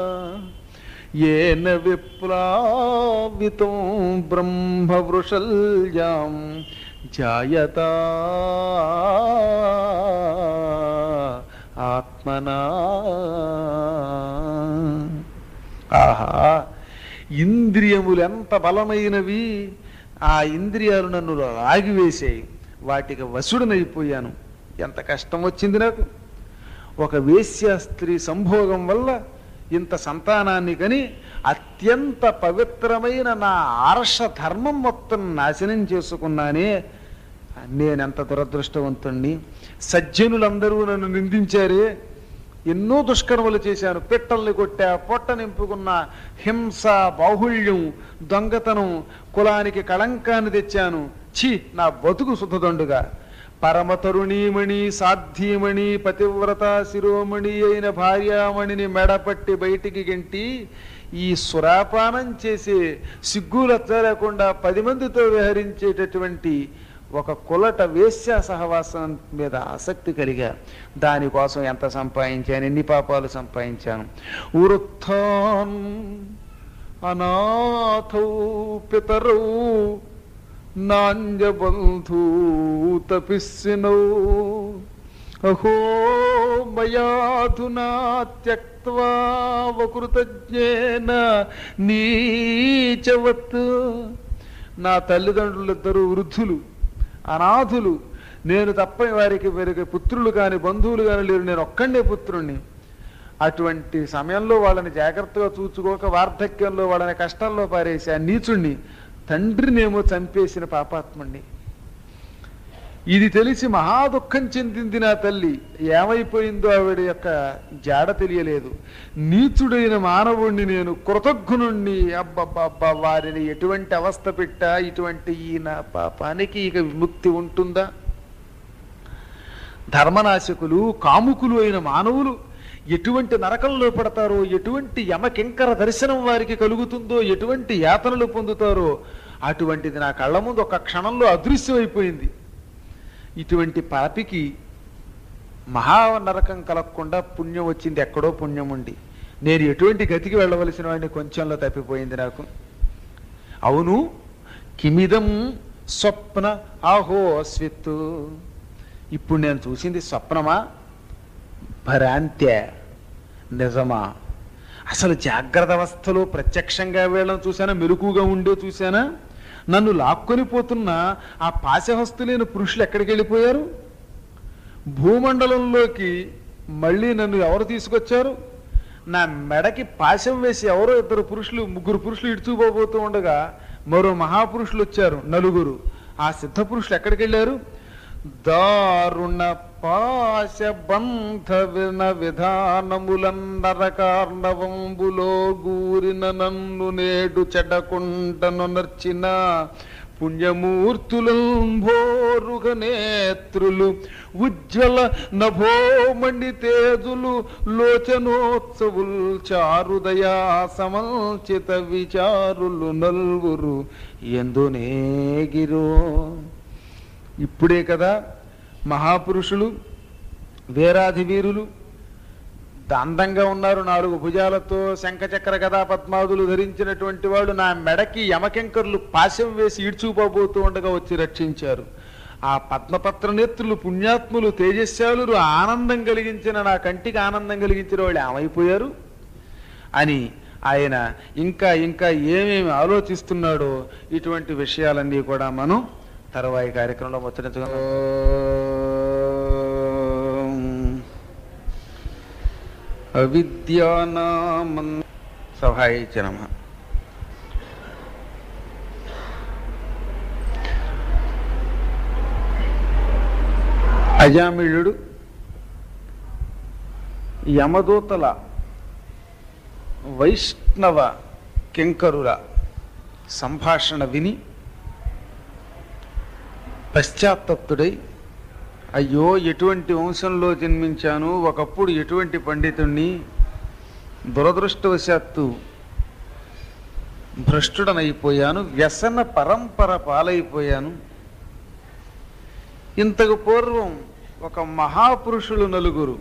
ఏన విప్లావితం బ్రహ్మవృషల్యాం జాయతా ఆత్మనా ఆహా ఇంద్రియములు ఎంత బలమైనవి ఆ ఇంద్రియాలు నన్ను లాగివేసాయి వాటికి వశుడనైపోయాను ఎంత కష్టం వచ్చింది నాకు ఒక వేశ్య స్త్రీ సంభోగం వల్ల ఇంత సంతానాన్ని కని అత్యంత పవిత్రమైన నా ఆర్ష ధర్మం మొత్తం నాశనం చేసుకున్నానే నేనెంత దురదృష్టవంతుణ్ణి సజ్జనులందరూ నన్ను నిందించారే ఎన్నో దుష్కర్మలు చేశాను పిట్టల్ని కొట్టా పొట్ట నింపుకున్న హింస బాహుళ్యం దొంగతనం కులానికి కళంకాన్ని తెచ్చాను ఛీ నా బతుకు శుద్ధదండుగా పరమతరుణీమణి సాధ్యమణి పతివ్రత శిరోమణి అయిన భార్యామణిని మెడపట్టి బయటికి గెంటి ఈ సురాపానం చేసే సిగ్గులచ్చ లేకుండా పది మందితో విహరించేటటువంటి ఒక కులట వేశ్య సహవాసం మీద ఆసక్తి కలిగా దానికోసం ఎంత సంపాదించాను ఎన్ని పాపాలు సంపాదించాను వృత్థాన్ అనాథౌ పితరౌ నాంజబంధూ తపిస్సినౌ అహో మయాధునా త్యక్వా వకృతజ్ఞేన నీచవత్ నా తల్లిదండ్రులిద్దరూ వృద్ధులు అనాథులు నేను తప్ప వారికి వేరే పుత్రులు కాని బంధువులు కాని లేరు నేను ఒక్కడే పుత్రుణ్ణి అటువంటి సమయంలో వాళ్ళని జాగ్రత్తగా చూచుకోక వార్ధక్యంలో వాళ్ళని కష్టంలో పారేసి ఆ నీచుణ్ణి తండ్రినేమో చంపేసిన పాపాత్ముణ్ణి ఇది తెలిసి మహా దుఃఖం చెందింది నా తల్లి ఏమైపోయిందో ఆవిడ యొక్క జాడ తెలియలేదు నీచుడైన మానవుణ్ణి నేను కృతజ్ఞుణ్ణి అబ్బబ్బబ్బా వారిని ఎటువంటి అవస్థ పెట్టా ఇటువంటి ఈ నా పాపానికి ఇక విముక్తి ఉంటుందా ధర్మనాశకులు కాముకులు అయిన మానవులు ఎటువంటి నరకంలో పడతారో ఎటువంటి యమకింకర దర్శనం వారికి కలుగుతుందో ఎటువంటి యాతనలు పొందుతారో అటువంటిది నా కళ్ళ ముందు ఒక క్షణంలో అదృశ్యమైపోయింది ఇటువంటి పాపికి మహా నరకం కలగకుండా పుణ్యం వచ్చింది ఎక్కడో పుణ్యం ఉండి నేను ఎటువంటి గతికి వెళ్ళవలసిన వాడిని కొంచెంలో తప్పిపోయింది నాకు అవును కిమిదం స్వప్న ఆహో స్విత్తు ఇప్పుడు నేను చూసింది స్వప్నమా భ్రాంత్య నిజమా అసలు జాగ్రత్త అవస్థలో ప్రత్యక్షంగా వీళ్ళని చూసానా మెలకుగా ఉండే చూసానా నన్ను లాక్కొని పోతున్న ఆ పాశహస్తులైన పురుషులు ఎక్కడికి వెళ్ళిపోయారు భూమండలంలోకి మళ్ళీ నన్ను ఎవరు తీసుకొచ్చారు నా మెడకి పాశం వేసి ఎవరో ఇద్దరు పురుషులు ముగ్గురు పురుషులు ఇడుచుకోబోతూ ఉండగా మరో మహాపురుషులు వచ్చారు నలుగురు ఆ సిద్ధ పురుషులు ఎక్కడికి వెళ్ళారు దారుణ పాశ బంధ విన విధానములన్నరకార్ణవంబులో గూరిన నన్ను నేడు చెడకుండను నర్చిన పుణ్యమూర్తులంభోరుగ నేత్రులు ఉజ్వల నభోమణి తేజులు లోచనోత్సవుల్ చారుదయా సమంచిత విచారులు నల్గురు ఎందునేగిరో ఇప్పుడే కదా మహాపురుషులు వీరాధి వీరులు అందంగా ఉన్నారు నాలుగు భుజాలతో శంఖచక్ర గదా పద్మాదులు ధరించినటువంటి వాడు నా మెడకి యమకెంకర్లు పాశం వేసి ఈడ్చుకోబోతూ ఉండగా వచ్చి రక్షించారు ఆ పద్మపత్ర నేత్రులు పుణ్యాత్ములు తేజస్యాలురు ఆనందం కలిగించిన నా కంటికి ఆనందం కలిగించిన వాళ్ళు ఏమైపోయారు అని ఆయన ఇంకా ఇంకా ఏమేమి ఆలోచిస్తున్నాడో ఇటువంటి విషయాలన్నీ కూడా మనం తర్వాయి కార్యక్రమంలో ముచ్చరించుకుందాం అవిద్యానామన్ సహాయించ నమ అజామిళుడు యమదూతల వైష్ణవ కింకరుల సంభాషణ విని పశ్చాత్తప్తుడై అయ్యో ఎటువంటి వంశంలో జన్మించాను ఒకప్పుడు ఎటువంటి పండితుణ్ణి దురదృష్టవశాత్తు భ్రష్టుడనైపోయాను వ్యసన పరంపర పాలైపోయాను ఇంతకు పూర్వం ఒక మహాపురుషులు నలుగురు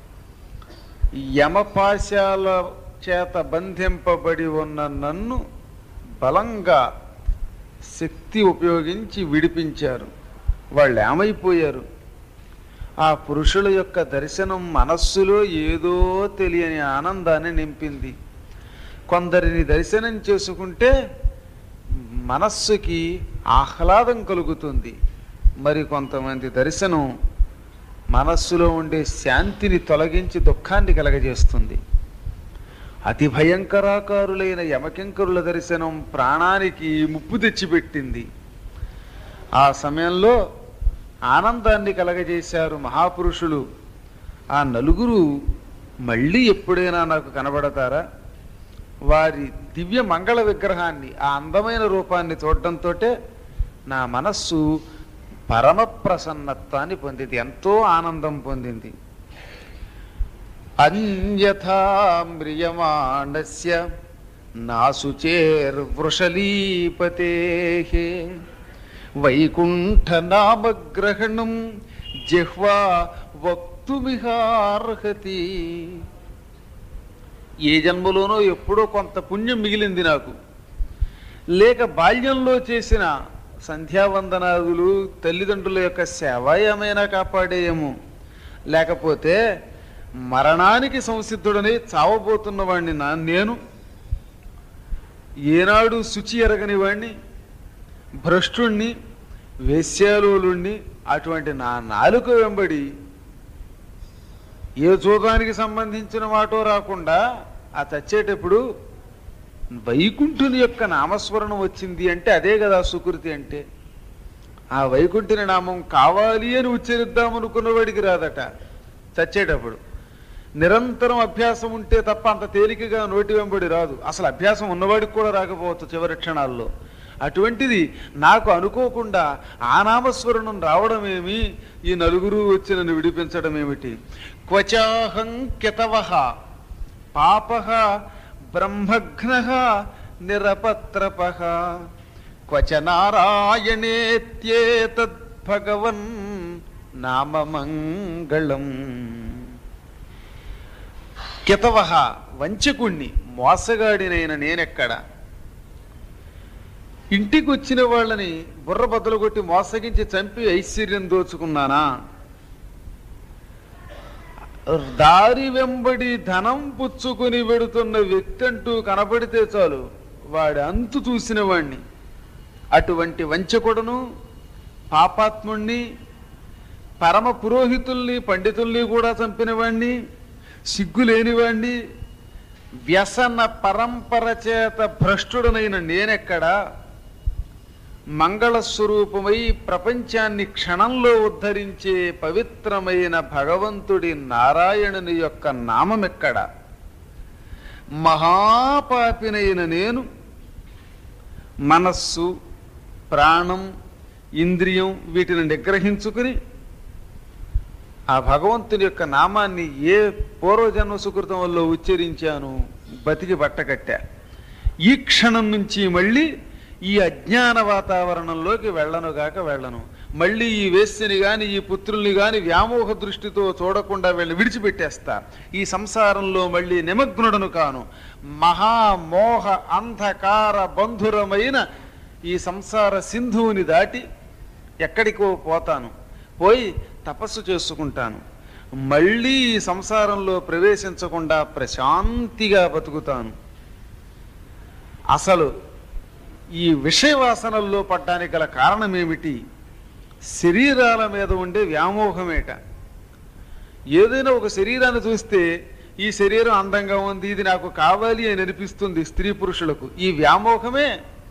యమపాశాల చేత బంధింపబడి ఉన్న నన్ను బలంగా శక్తి ఉపయోగించి విడిపించారు వాళ్ళు ఏమైపోయారు ఆ పురుషుల యొక్క దర్శనం మనస్సులో ఏదో తెలియని ఆనందాన్ని నింపింది కొందరిని దర్శనం చేసుకుంటే మనస్సుకి ఆహ్లాదం కలుగుతుంది మరి కొంతమంది దర్శనం మనస్సులో ఉండే శాంతిని తొలగించి దుఃఖాన్ని కలగజేస్తుంది అతి భయంకరాకారులైన యమకింకరుల దర్శనం ప్రాణానికి ముప్పు తెచ్చిపెట్టింది ఆ సమయంలో ఆనందాన్ని కలగజేశారు మహాపురుషులు ఆ నలుగురు మళ్ళీ ఎప్పుడైనా నాకు కనబడతారా వారి దివ్య మంగళ విగ్రహాన్ని ఆ అందమైన రూపాన్ని చూడటంతో నా మనస్సు పరమ ప్రసన్నత్వాన్ని పొందింది ఎంతో ఆనందం పొందింది అన్యథా మ్రియమాణస్య నాసుచేర్వృషలీపతే వైకుంఠ నామగ్రహణం జిహ్వా వక్తుమిహార్హతి ఏ జన్మలోనో ఎప్పుడో కొంత పుణ్యం మిగిలింది నాకు లేక బాల్యంలో చేసిన సంధ్యావందనాదులు తల్లిదండ్రుల యొక్క సేవ ఏమైనా కాపాడేయేమో లేకపోతే మరణానికి సంసిద్ధుడని చావబోతున్న వాడిని నా నేను ఏనాడు శుచి ఎరగని వాణ్ణి భ్రష్టుణ్ణి వేశ్యాలుని అటువంటి నా నాలుక వెంబడి ఏ చూదానికి సంబంధించిన మాటో రాకుండా ఆ చచ్చేటప్పుడు వైకుంఠుని యొక్క నామస్మరణం వచ్చింది అంటే అదే కదా సుకృతి అంటే ఆ వైకుంఠుని నామం కావాలి అని ఉచ్చరిద్దామనుకున్న వాడికి రాదట చచ్చేటప్పుడు నిరంతరం అభ్యాసం ఉంటే తప్ప అంత తేలికగా నోటి వెంబడి రాదు అసలు అభ్యాసం ఉన్నవాడికి కూడా రాకపోవచ్చు చివరి క్షణాల్లో అటువంటిది నాకు అనుకోకుండా ఆ నామస్మరణం రావడమేమి ఈ నలుగురు వచ్చి నన్ను విడిపించడం ఏమిటి క్వచాహం కితవ పాప బ్రహ్మఘ్న నిరపత్రప క్వచ నారాయణేత్యేతద్భగవన్ నామమంగళం కితవ వంచకుణ్ణి మోసగాడినైన నేనెక్కడ ఇంటికి వచ్చిన వాళ్ళని బుర్ర బద్దలు కొట్టి మోసగించి చంపి ఐశ్వర్యం దోచుకున్నానా దారి వెంబడి ధనం పుచ్చుకుని వెడుతున్న వ్యక్తి అంటూ కనబడితే చాలు వాడి అంతు చూసిన వాణ్ణి అటువంటి వంచకుడును పాపాత్ముణ్ణి పరమ పురోహితుల్ని పండితుల్ని కూడా చంపిన వాణ్ణి సిగ్గు లేనివాణ్ణి వ్యసన పరంపర చేత భ్రష్టుడనైన నేనెక్కడా మంగళస్వరూపమై ప్రపంచాన్ని క్షణంలో ఉద్ధరించే పవిత్రమైన భగవంతుడి నారాయణుని యొక్క నామమెక్కడ మహాపాపినైన నేను మనస్సు ప్రాణం ఇంద్రియం వీటిని నిగ్రహించుకుని ఆ భగవంతుని యొక్క నామాన్ని ఏ పూర్వజన్మ సుకృతం వల్ల ఉచ్చరించాను బతికి బట్టకట్టా ఈ క్షణం నుంచి మళ్ళీ ఈ అజ్ఞాన వాతావరణంలోకి వెళ్ళనుగాక వెళ్ళను మళ్ళీ ఈ వేశ్యని గాని ఈ పుత్రుల్ని గాని వ్యామోహ దృష్టితో చూడకుండా వెళ్ళి విడిచిపెట్టేస్తా ఈ సంసారంలో మళ్ళీ నిమగ్నుడను కాను మహామోహ అంధకార బంధురమైన ఈ సంసార సింధువుని దాటి ఎక్కడికో పోతాను పోయి తపస్సు చేసుకుంటాను మళ్ళీ ఈ సంసారంలో ప్రవేశించకుండా ప్రశాంతిగా బతుకుతాను అసలు ఈ విషయ వాసనల్లో పడ్డానికి గల కారణం ఏమిటి శరీరాల మీద ఉండే వ్యామోహమేట ఏదైనా ఒక శరీరాన్ని చూస్తే ఈ శరీరం అందంగా ఉంది ఇది నాకు కావాలి అని అనిపిస్తుంది స్త్రీ పురుషులకు ఈ వ్యామోహమే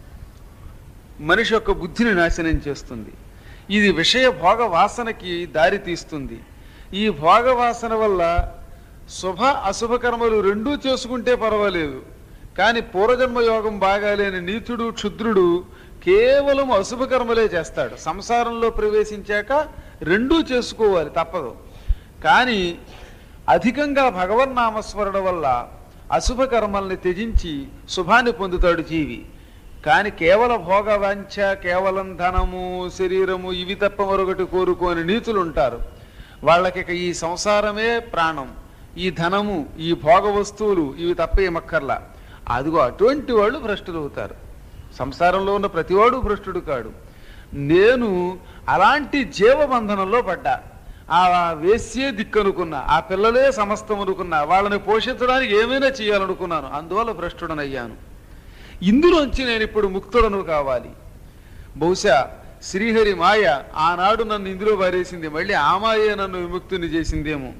మనిషి యొక్క బుద్ధిని నాశనం చేస్తుంది ఇది విషయ భోగ వాసనకి దారి తీస్తుంది ఈ భోగ వాసన వల్ల శుభ అశుభ కర్మలు రెండూ చేసుకుంటే పర్వాలేదు కానీ పూర్వజన్మ యోగం బాగాలేని నీచుడు క్షుద్రుడు కేవలం అశుభ కర్మలే చేస్తాడు సంసారంలో ప్రవేశించాక రెండూ చేసుకోవాలి తప్పదు కానీ అధికంగా భగవన్నామస్మరణ వల్ల అశుభ కర్మల్ని త్యజించి శుభాన్ని పొందుతాడు జీవి కానీ కేవల భోగవాంఛ కేవలం ధనము శరీరము ఇవి తప్ప మరొకటి కోరుకోని నీతులు ఉంటారు వాళ్ళకి ఇక ఈ సంసారమే ప్రాణం ఈ ధనము ఈ భోగ వస్తువులు ఇవి తప్ప ఏమక్కర్లా అదిగో అటువంటి వాళ్ళు భ్రష్టులు అవుతారు సంసారంలో ఉన్న ప్రతివాడు భ్రష్టుడు కాడు నేను అలాంటి జీవబంధనంలో పడ్డా ఆ వేస్యే దిక్కనుకున్నా ఆ పిల్లలే సమస్తం అనుకున్నా వాళ్ళని పోషించడానికి ఏమైనా చేయాలనుకున్నాను అందువల్ల భ్రష్టుడనయ్యాను ఇందులోంచి నేను ఇప్పుడు ముక్తుడను కావాలి బహుశా శ్రీహరి మాయ ఆనాడు నన్ను ఇందులో పారేసింది మళ్ళీ ఆ మాయే నన్ను విముక్తుని చేసిందేమో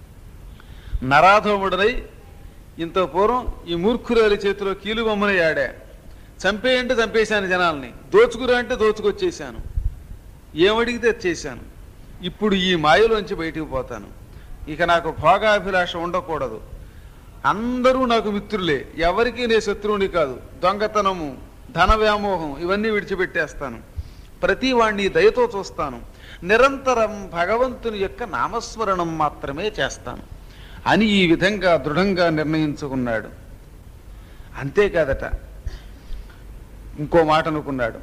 నరాధముడనై ఇంత పూర్వం ఈ మూర్ఖురాలి చేతిలో కీలు బొమ్మని ఆడా చంపేయంటే చంపేశాను జనాల్ని దోచుకురా అంటే దోచుకొచ్చేసాను ఏమడిగితే అది చేశాను ఇప్పుడు ఈ మాయలోంచి బయటికి పోతాను ఇక నాకు భోగాభిలాష ఉండకూడదు అందరూ నాకు మిత్రులే ఎవరికీ నే శత్రువుని కాదు దొంగతనము ధన వ్యామోహం ఇవన్నీ విడిచిపెట్టేస్తాను ప్రతి వాణ్ణి దయతో చూస్తాను నిరంతరం భగవంతుని యొక్క నామస్మరణం మాత్రమే చేస్తాను అని ఈ విధంగా దృఢంగా నిర్ణయించుకున్నాడు అంతేకాదట ఇంకో మాట అనుకున్నాడు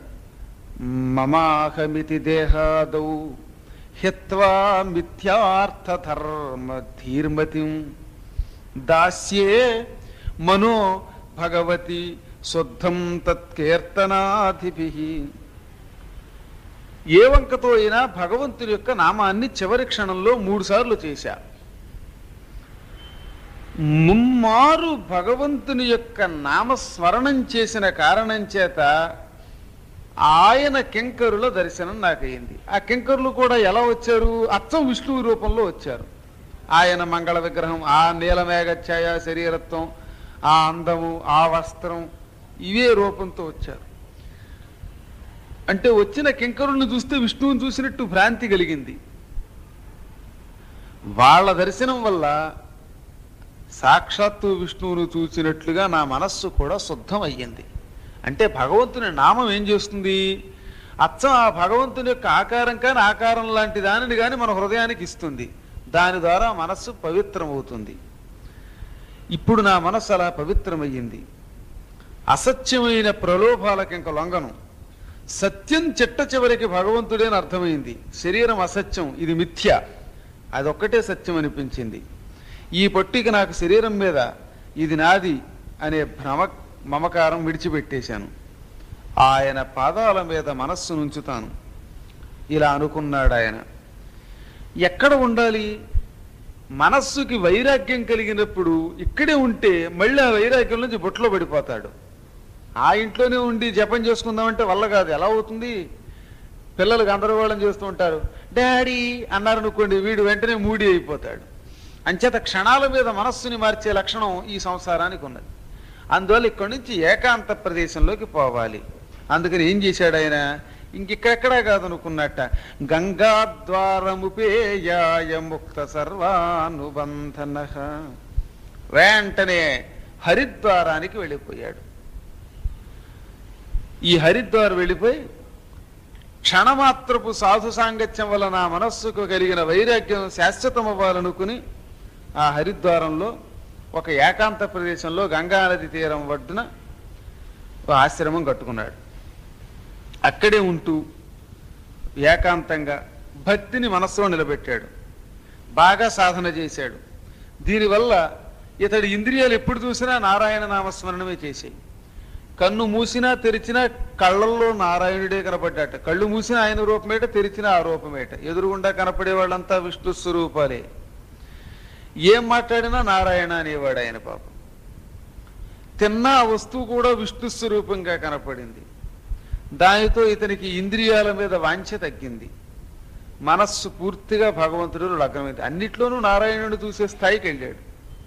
మమాహమితి దేహాదౌ హిత్వా మిథ్యార్థధర్మ ధీర్మతిం దాస్యే మనో భగవతి శుద్ధం తత్కీర్తనాధిపి ఏ వంకతో అయినా భగవంతుని యొక్క నామాన్ని చివరి క్షణంలో మూడు సార్లు చేశా ముమ్మారు భగవంతుని యొక్క నామస్మరణం చేసిన కారణం చేత ఆయన కింకరుల దర్శనం నాకయింది ఆ కింకరులు కూడా ఎలా వచ్చారు అచ్చం విష్ణువు రూపంలో వచ్చారు ఆయన మంగళ విగ్రహం ఆ నీలమేఘఛాయ శరీరత్వం ఆ అందము ఆ వస్త్రం ఇవే రూపంతో వచ్చారు అంటే వచ్చిన కింకరుల్ని చూస్తే విష్ణువుని చూసినట్టు భ్రాంతి కలిగింది వాళ్ళ దర్శనం వల్ల సాక్షాత్తు విష్ణువును చూసినట్లుగా నా మనస్సు కూడా శుద్ధం అయ్యింది అంటే భగవంతుని నామం ఏం చేస్తుంది అచ్చం ఆ భగవంతుని యొక్క ఆకారం కానీ ఆకారం లాంటి దానిని కానీ మన హృదయానికి ఇస్తుంది దాని ద్వారా మనస్సు పవిత్రమవుతుంది ఇప్పుడు నా మనస్సు అలా పవిత్రమయ్యింది అసత్యమైన ప్రలోభాలకు ఇంక లొంగను సత్యం చిట్ట చివరికి భగవంతుడే అని అర్థమైంది శరీరం అసత్యం ఇది మిథ్య అదొక్కటే సత్యం అనిపించింది ఈ పొట్టికి నాకు శరీరం మీద ఇది నాది అనే భ్రమ మమకారం విడిచిపెట్టేశాను ఆయన పాదాల మీద మనస్సు నుంచుతాను ఇలా అనుకున్నాడు ఆయన ఎక్కడ ఉండాలి మనస్సుకి వైరాగ్యం కలిగినప్పుడు ఇక్కడే ఉంటే మళ్ళీ ఆ వైరాగ్యం నుంచి బొట్లో పడిపోతాడు ఆ ఇంట్లోనే ఉండి జపం చేసుకుందామంటే వల్ల కాదు ఎలా అవుతుంది పిల్లలు గందరగోళం చేస్తూ ఉంటారు డాడీ అన్నారు అనుకోండి వీడు వెంటనే మూడి అయిపోతాడు అంచేత క్షణాల మీద మనస్సుని మార్చే లక్షణం ఈ సంసారానికి ఉన్నది అందువల్ల ఇక్కడి నుంచి ఏకాంత ప్రదేశంలోకి పోవాలి అందుకని ఏం చేశాడు ఆయన ఇంకెక్కడెక్కడా కాదనుకున్నట్ట గంగాద్వారముపేయాయ ముక్త సర్వానుబంధన వెంటనే హరిద్వారానికి వెళ్ళిపోయాడు ఈ హరిద్వార్ వెళ్ళిపోయి క్షణమాత్రపు సాధు సాంగత్యం వల్ల నా మనస్సుకు కలిగిన వైరాగ్యం శాశ్వతమవ్వాలనుకుని ఆ హరిద్వారంలో ఒక ఏకాంత ప్రదేశంలో గంగానది తీరం ఒడ్డున ఒక ఆశ్రమం కట్టుకున్నాడు అక్కడే ఉంటూ ఏకాంతంగా భక్తిని మనస్సులో నిలబెట్టాడు బాగా సాధన చేశాడు దీనివల్ల ఇతడి ఇంద్రియాలు ఎప్పుడు చూసినా నారాయణ నామస్మరణమే చేసాయి కన్ను మూసినా తెరిచినా కళ్ళల్లో నారాయణుడే కనపడ్డాట కళ్ళు మూసినా ఆయన రూపమేట తెరిచినా ఆ రూపమేట ఎదురుగుండా కనపడే వాళ్ళంతా విష్ణు స్వరూపాలే ఏం మాట్లాడినా నారాయణ అనేవాడు ఆయన పాపం తిన్న ఆ వస్తువు కూడా విష్ణు స్వరూపంగా కనపడింది దానితో ఇతనికి ఇంద్రియాల మీద వాంఛ తగ్గింది మనస్సు పూర్తిగా భగవంతుడు లగ్నమైంది అన్నిట్లోనూ నారాయణుడు చూసే స్థాయికి వెళ్ళాడు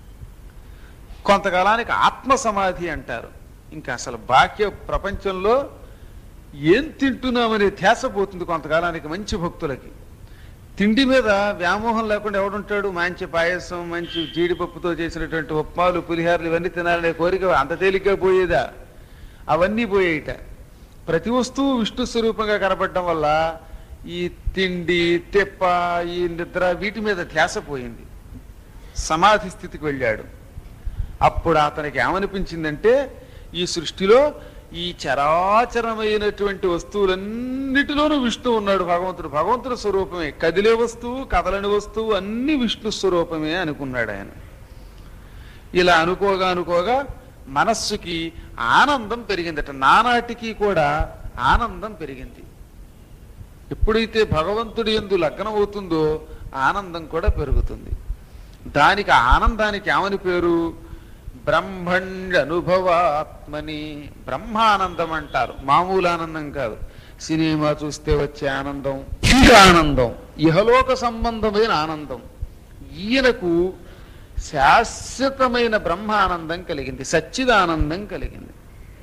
కొంతకాలానికి ఆత్మ సమాధి అంటారు ఇంకా అసలు బాహ్య ప్రపంచంలో ఏం తింటున్నామనే ధ్యాస పోతుంది కొంతకాలానికి మంచి భక్తులకి తిండి మీద వ్యామోహం లేకుండా ఎవడుంటాడు మంచి పాయసం మంచి జీడిపప్పుతో చేసినటువంటి ఉప్మాలు పులిహారులు ఇవన్నీ తినాలనే కోరిక అంత తేలిగ్గా పోయేదా అవన్నీ పోయేయట ప్రతి వస్తువు విష్ణు స్వరూపంగా కనపడడం వల్ల ఈ తిండి తెప్ప ఈ నిద్ర వీటి మీద ధ్యాస పోయింది సమాధి స్థితికి వెళ్ళాడు అప్పుడు అతనికి ఏమనిపించిందంటే ఈ సృష్టిలో ఈ చరాచరమైనటువంటి వస్తువులన్నిటిలోనూ విష్ణు ఉన్నాడు భగవంతుడు భగవంతుడు స్వరూపమే కదిలే వస్తువు కదలని వస్తువు అన్ని విష్ణు స్వరూపమే అనుకున్నాడు ఆయన ఇలా అనుకోగా అనుకోగా మనస్సుకి ఆనందం పెరిగిందట నానాటికి కూడా ఆనందం పెరిగింది ఎప్పుడైతే భగవంతుడి ఎందు లగ్నం అవుతుందో ఆనందం కూడా పెరుగుతుంది దానికి ఆ ఆనందానికి ఏమని పేరు బ్రహ్మణ్య అనుభవాత్మని బ్రహ్మానందం అంటారు మామూలు ఆనందం కాదు సినిమా చూస్తే వచ్చే ఆనందం ఈ ఆనందం ఇహలోక సంబంధమైన ఆనందం ఈయనకు శాశ్వతమైన బ్రహ్మానందం కలిగింది సచ్చిదానందం కలిగింది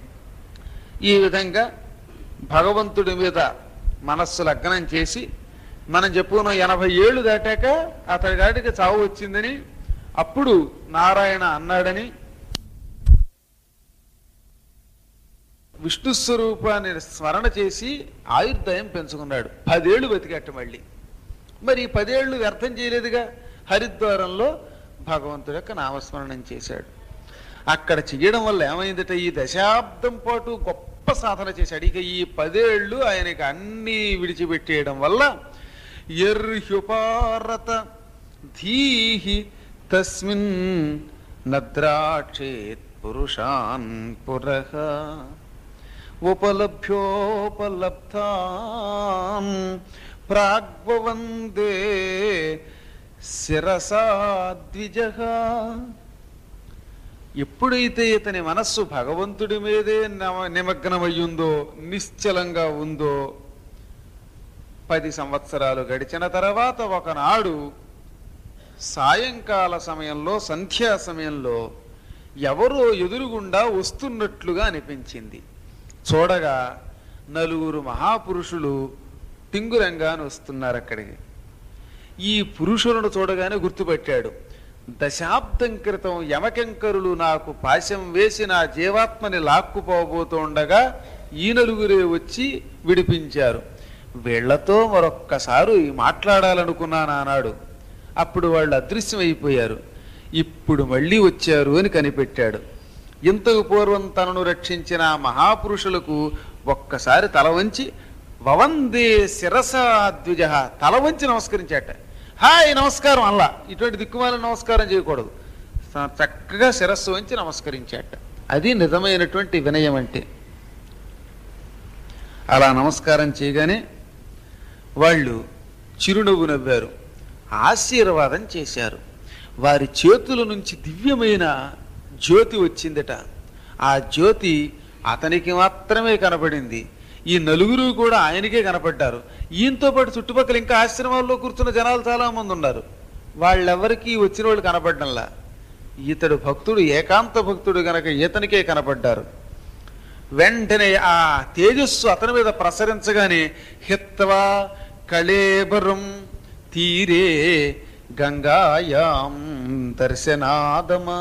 ఈ విధంగా భగవంతుడి మీద మనస్సు లగ్నం చేసి మనం చెప్పుకున్న ఎనభై ఏళ్ళు దాటాక అతడి గాడికి చావు వచ్చిందని అప్పుడు నారాయణ అన్నాడని విష్ణు స్వరూపాన్ని స్మరణ చేసి ఆయుర్దాయం పెంచుకున్నాడు పదేళ్లు బతికట్టు మళ్ళీ మరి ఈ పదేళ్లు వ్యర్థం చేయలేదుగా హరిద్వారంలో భగవంతుడి యొక్క నామస్మరణం చేశాడు అక్కడ చేయడం వల్ల ఏమైందట ఈ దశాబ్దం పాటు గొప్ప సాధన చేశాడు ఇక ఈ పదేళ్లు ఆయనకి అన్ని విడిచిపెట్టేయడం వల్ల ఎర్హ్యుపారత ధీహి తస్మిన్ నద్రాక్షేత్ పురుషాన్ పురః ఉపలభ్యోపలబ్ధాన్ ప్రాగ్వందే శిరసా ద్విజ ఎప్పుడైతే ఇతని మనస్సు భగవంతుడి మీదే నమ- నిమగ్నమయ్యుందో నిశ్చలంగా ఉందో పది సంవత్సరాలు గడిచిన తర్వాత ఒకనాడు సాయంకాల సమయంలో సంధ్యా సమయంలో ఎవరో ఎదురుగుండా వస్తున్నట్లుగా అనిపించింది చూడగా నలుగురు మహాపురుషులు టింగురంగాను వస్తున్నారు అక్కడికి ఈ పురుషులను చూడగానే గుర్తుపట్టాడు దశాబ్దం క్రితం యమకెంకరులు నాకు పాశం వేసి నా జీవాత్మని లాక్కుపోబోతుండగా ఈ నలుగురే వచ్చి విడిపించారు వీళ్లతో మరొక్కసారి మాట్లాడాలనుకున్నాను ఆనాడు అప్పుడు వాళ్ళు అదృశ్యమైపోయారు ఇప్పుడు మళ్ళీ వచ్చారు అని కనిపెట్టాడు ఇంతకు పూర్వం తనను రక్షించిన ఆ మహాపురుషులకు ఒక్కసారి తల వంచి వవందే శిరసాద్విజ తల వంచి నమస్కరించాట హాయ్ నమస్కారం అల్లా ఇటువంటి దిక్కుమాల నమస్కారం చేయకూడదు చ- చక్కగా శిరస్సు వంచి నమస్కరించాట అది నిజమైనటువంటి వినయం అంటే అలా నమస్కారం చేయగానే వాళ్ళు చిరునవ్వు నవ్వారు ఆశీర్వాదం చేశారు వారి చేతుల నుంచి దివ్యమైన జ్యోతి వచ్చిందట ఆ జ్యోతి అతనికి మాత్రమే కనపడింది ఈ నలుగురు కూడా ఆయనకే కనపడ్డారు ఈయనతో పాటు చుట్టుపక్కల ఇంకా ఆశ్రమాల్లో కూర్చున్న జనాలు చాలా మంది ఉన్నారు వాళ్ళెవరికి వచ్చిన వాళ్ళు కనపడ్డంలా ఇతడు భక్తుడు ఏకాంత భక్తుడు గనక ఈతనికే కనపడ్డారు వెంటనే ఆ తేజస్సు అతని మీద ప్రసరించగానే హిత్వా కళేబరం తీరే గంగాయాం దర్శనాదమ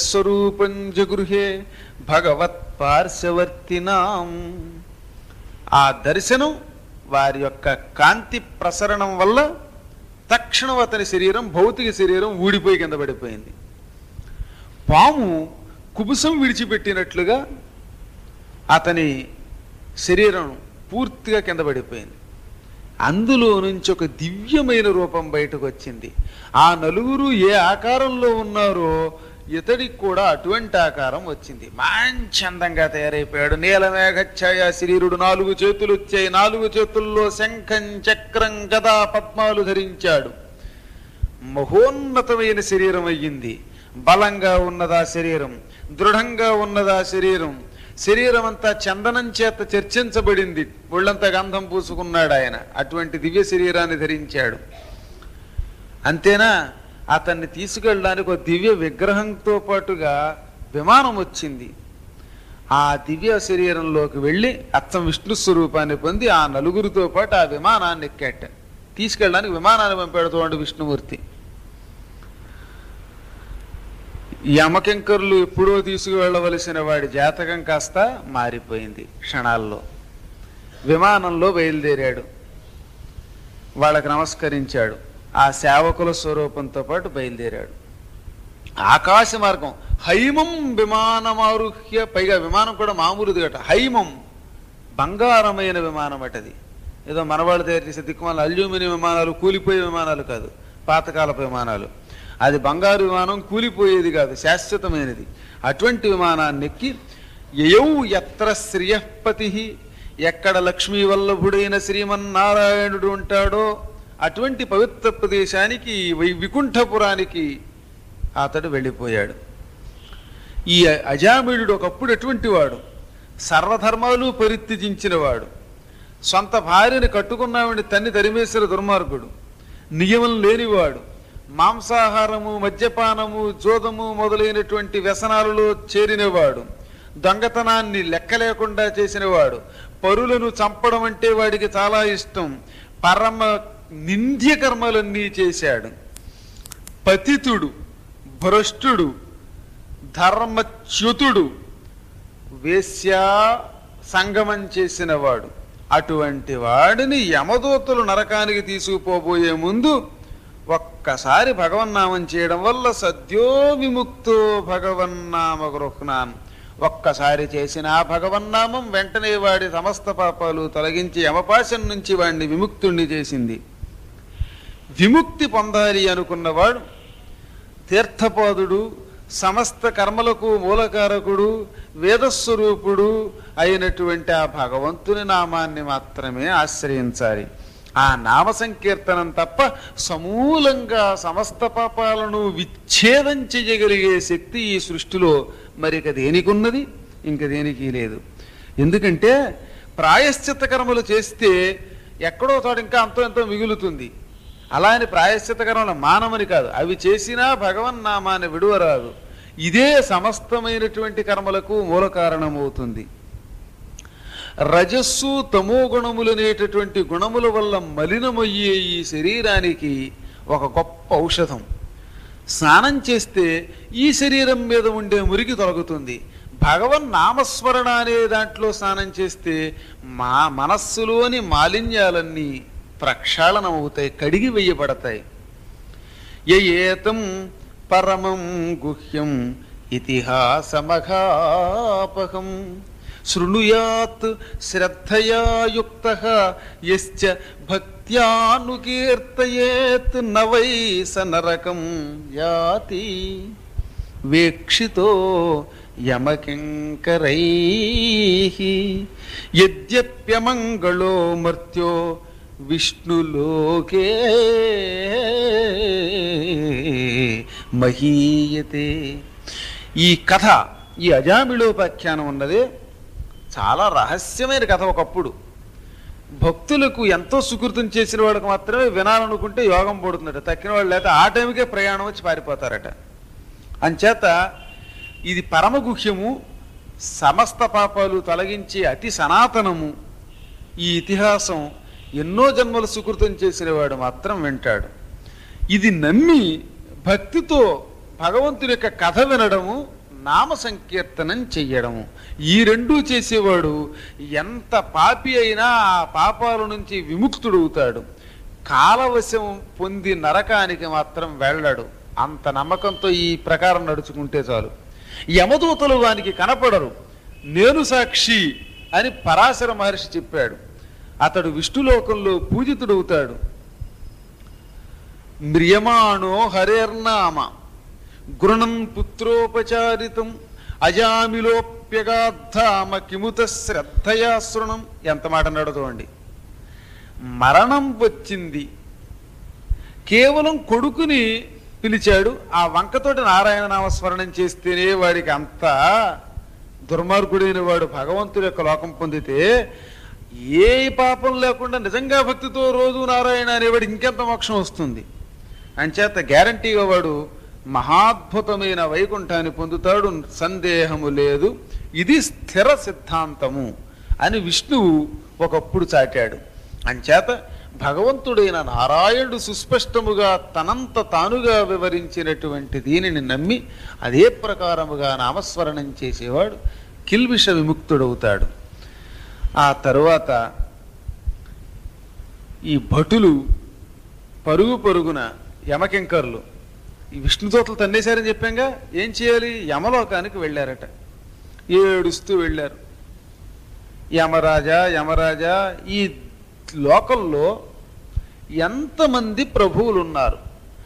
సద్యస్వరూపం జగృహే భగవత్ పార్శ్వవర్తినాం ఆ దర్శనం వారి యొక్క కాంతి ప్రసరణం వల్ల తక్షణం అతని శరీరం భౌతిక శరీరం ఊడిపోయి కింద పడిపోయింది పాము కుబుసం విడిచిపెట్టినట్లుగా అతని శరీరం పూర్తిగా కింద పడిపోయింది అందులో నుంచి ఒక దివ్యమైన రూపం బయటకు వచ్చింది ఆ నలుగురు ఏ ఆకారంలో ఉన్నారో ఇతడికి కూడా అటువంటి ఆకారం వచ్చింది మంచి అందంగా తయారైపోయాడు నీలమేఘఛాయ శరీరుడు నాలుగు చేతులు వచ్చాయి నాలుగు చేతుల్లో శంఖం చక్రం గదా పద్మాలు ధరించాడు మహోన్నతమైన శరీరం అయ్యింది బలంగా ఉన్నదా శరీరం దృఢంగా ఉన్నదా శరీరం శరీరం అంతా చందనం చేత చర్చించబడింది ఒళ్ళంతా గంధం పూసుకున్నాడు ఆయన అటువంటి దివ్య శరీరాన్ని ధరించాడు అంతేనా అతన్ని తీసుకెళ్ళడానికి ఒక దివ్య విగ్రహంతో పాటుగా విమానం వచ్చింది ఆ దివ్య శరీరంలోకి వెళ్ళి అచ్చం విష్ణు స్వరూపాన్ని పొంది ఆ నలుగురితో పాటు ఆ విమానాన్ని ఎక్కాట తీసుకెళ్ళడానికి విమానాన్ని పంపాడు చూడండి విష్ణుమూర్తి యమకింకర్లు ఎప్పుడో తీసుకువెళ్ళవలసిన వాడి జాతకం కాస్త మారిపోయింది క్షణాల్లో విమానంలో బయలుదేరాడు వాళ్ళకి నమస్కరించాడు ఆ సేవకుల స్వరూపంతో పాటు బయలుదేరాడు ఆకాశ మార్గం హైమం విమానమారుహ్య పైగా విమానం కూడా మామూలుది అట హైమం బంగారమైన విమానం అటది ఏదో మనవాళ్ళు తయారు చేసే దిక్కుమాల అల్యూమినియం విమానాలు కూలిపోయే విమానాలు కాదు పాతకాలపు విమానాలు అది బంగారు విమానం కూలిపోయేది కాదు శాశ్వతమైనది అటువంటి విమానాన్ని ఎక్కి యయౌ ఎత్ర శ్రియపతి ఎక్కడ లక్ష్మీ వల్లభుడైన శ్రీమన్నారాయణుడు ఉంటాడో అటువంటి పవిత్ర ప్రదేశానికి వై- వికుంఠపురానికి అతడు వెళ్ళిపోయాడు ఈ అజామిళుడు ఒకప్పుడు ఎటువంటి వాడు సర్వధర్మాలు పరిత్యజించిన వాడు సొంత భార్యని కట్టుకున్నామని తన్ని తరిమేశ్వర దుర్మార్గుడు నియమం లేనివాడు మాంసాహారము మద్యపానము జోదము మొదలైనటువంటి వ్యసనాలలో చేరినవాడు దొంగతనాన్ని లెక్క లేకుండా చేసినవాడు పరులను చంపడం అంటే వాడికి చాలా ఇష్టం పరమ నింద్య కర్మలన్నీ చేశాడు పతితుడు భ్రష్టుడు ధర్మచ్యుతుడు వేశ్య సంగమం చేసినవాడు అటువంటి వాడిని యమదూతలు నరకానికి తీసుకుపోబోయే ముందు ఒక్కసారి భగవన్నామం చేయడం వల్ల సద్యో విముక్తో భగవన్నామ గృహ్నాన్ ఒక్కసారి చేసిన ఆ భగవన్నామం వెంటనే వాడి సమస్త పాపాలు తొలగించి యమపాశం నుంచి వాడిని విముక్తుణ్ణి చేసింది విముక్తి పొందాలి అనుకున్నవాడు తీర్థపాదుడు సమస్త కర్మలకు మూలకారకుడు వేదస్వరూపుడు అయినటువంటి ఆ భగవంతుని నామాన్ని మాత్రమే ఆశ్రయించాలి ఆ నామ సంకీర్తనం తప్ప సమూలంగా సమస్త పాపాలను విచ్ఛేదం చేయగలిగే శక్తి ఈ సృష్టిలో మరిక దేనికి ఉన్నది ఇంక దేనికి లేదు ఎందుకంటే ప్రాయశ్చిత్త కర్మలు చేస్తే ఎక్కడో చోట ఇంకా అంతో ఎంతో మిగులుతుంది అలా అని ప్రాయశ్చిత కర్మలు మానమని కాదు అవి చేసినా భగవన్ నామాన్ని విడువరాదు ఇదే సమస్తమైనటువంటి కర్మలకు మూల కారణమవుతుంది రజస్సు తమో గుణములనేటటువంటి గుణముల వల్ల మలినమయ్యే ఈ శరీరానికి ఒక గొప్ప ఔషధం స్నానం చేస్తే ఈ శరీరం మీద ఉండే మురికి తొలగుతుంది భగవన్ నామస్మరణ అనే దాంట్లో స్నానం చేస్తే మా మనస్సులోని మాలిన్యాలన్నీ ప్రక్షాళనం అవుతాయి కడిగి వెయ్యబడతాయి యయేతం పరమం గుహ్యం ఇతిహాసమఘాపహం శృణుయాత్ శ్రద్ధయా యుక్త యశ్చ భక్త్యానుకీర్తయేత్ నవై స నరకం యాతి వేక్షితో యమకింకరై యద్యప్యమంగళో మర్త్యో విష్ణులోకే మహీయతే ఈ కథ ఈ అజామిళోపాఖ్యానం ఉన్నదే చాలా రహస్యమైన కథ ఒకప్పుడు భక్తులకు ఎంతో సుకృతం చేసిన వాళ్ళకి మాత్రమే వినాలనుకుంటే యోగం పడుతుందట తక్కిన వాళ్ళు లేకపోతే ఆ టైంకే ప్రయాణం వచ్చి పారిపోతారట అంచేత ఇది పరమగుహ్యము సమస్త పాపాలు తొలగించి అతి సనాతనము ఈ ఇతిహాసం ఎన్నో జన్మలు సుకృతం చేసిన వాడు మాత్రం వింటాడు ఇది నమ్మి భక్తితో భగవంతుని యొక్క కథ వినడము నామ సంకీర్తనం చెయ్యడము ఈ రెండూ చేసేవాడు ఎంత పాపి అయినా ఆ పాపాల నుంచి విముక్తుడవుతాడు కాలవశం పొంది నరకానికి మాత్రం వెళ్ళాడు అంత నమ్మకంతో ఈ ప్రకారం నడుచుకుంటే చాలు యమదూతలు వానికి కనపడరు నేను సాక్షి అని పరాశర మహర్షి చెప్పాడు అతడు విష్ణులోకంలో పూజితుడవుతాడు మ్రియమాణో హరేర్నామ గృణం పుత్రోపచారితం అజామిలోప్యగాధామ కిముత శ్రద్ధయా శృణం ఎంత మాట నడదండి మరణం వచ్చింది కేవలం కొడుకుని పిలిచాడు ఆ వంకతోటి నారాయణ నామస్మరణం చేస్తేనే వాడికి అంత దుర్మార్గుడైన వాడు భగవంతుడి యొక్క లోకం పొందితే ఏ పాపం లేకుండా నిజంగా భక్తితో రోజు నారాయణ అనేవాడు ఇంకెంత మోక్షం వస్తుంది అంచేత గ్యారంటీగా వాడు మహాద్భుతమైన వైకుంఠాన్ని పొందుతాడు సందేహము లేదు ఇది స్థిర సిద్ధాంతము అని విష్ణువు ఒకప్పుడు చాటాడు అంచేత భగవంతుడైన నారాయణుడు సుస్పష్టముగా తనంత తానుగా వివరించినటువంటి దీనిని నమ్మి అదే ప్రకారముగా నామస్మరణం చేసేవాడు కిల్బిష విముక్తుడవుతాడు ఆ తరువాత ఈ భటులు పరుగు పరుగున యమకింకర్లు ఈ విష్ణుదూతలు తన్నేశారని చెప్పాంగా ఏం చేయాలి యమలోకానికి వెళ్ళారట ఏడుస్తూ వెళ్ళారు యమరాజా యమరాజా ఈ లోకంలో ఎంతమంది ప్రభువులు ఉన్నారు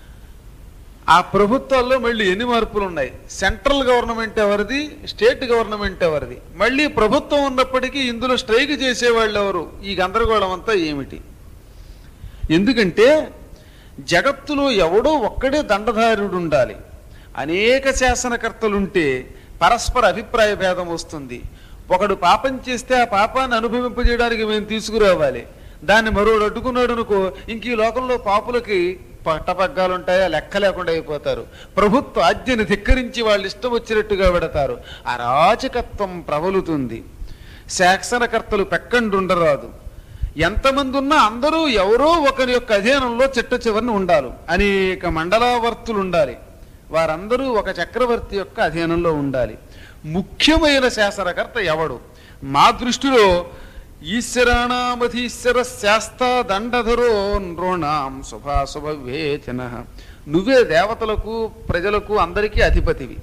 ఆ ప్రభుత్వాల్లో మళ్ళీ ఎన్ని మార్పులు ఉన్నాయి సెంట్రల్ గవర్నమెంట్ ఎవరిది స్టేట్ గవర్నమెంట్ ఎవరిది మళ్ళీ ప్రభుత్వం ఉన్నప్పటికీ ఇందులో స్ట్రైక్ చేసేవాళ్ళు ఎవరు ఈ గందరగోళం అంతా ఏమిటి ఎందుకంటే జగత్తులో ఎవడో ఒక్కడే దండధారుడు ఉండాలి అనేక శాసనకర్తలుంటే పరస్పర అభిప్రాయ భేదం వస్తుంది ఒకడు పాపం చేస్తే ఆ పాపాన్ని అనుభవింపజేయడానికి మేము తీసుకురావాలి దాన్ని మరోడు అడ్డుకున్నాడు అనుకో ఇంక ఈ లోకంలో పాపులకి పట్టపగ్గాలు ఉంటాయా లెక్క లేకుండా అయిపోతారు ప్రభుత్వ ఆజ్ఞని ధిక్కరించి వాళ్ళు ఇష్టం వచ్చినట్టుగా పెడతారు అరాచకత్వం ప్రబలుతుంది శాసనకర్తలు పెక్కండుండరాదు ఎంతమంది ఉన్నా అందరూ ఎవరో ఒకరి యొక్క అధీనంలో చిట్ట చివరిని ఉండాలి అనేక మండలావర్తులు ఉండాలి వారందరూ ఒక చక్రవర్తి యొక్క అధీనంలో ఉండాలి ముఖ్యమైన శాసనకర్త ఎవడు మా దృష్టిలో ఈశ్వరాణామధీశ్వర శాస్త దండధరో నృణాం శుభాశుభ వేచన నువ్వే దేవతలకు ప్రజలకు అందరికీ అధిపతివి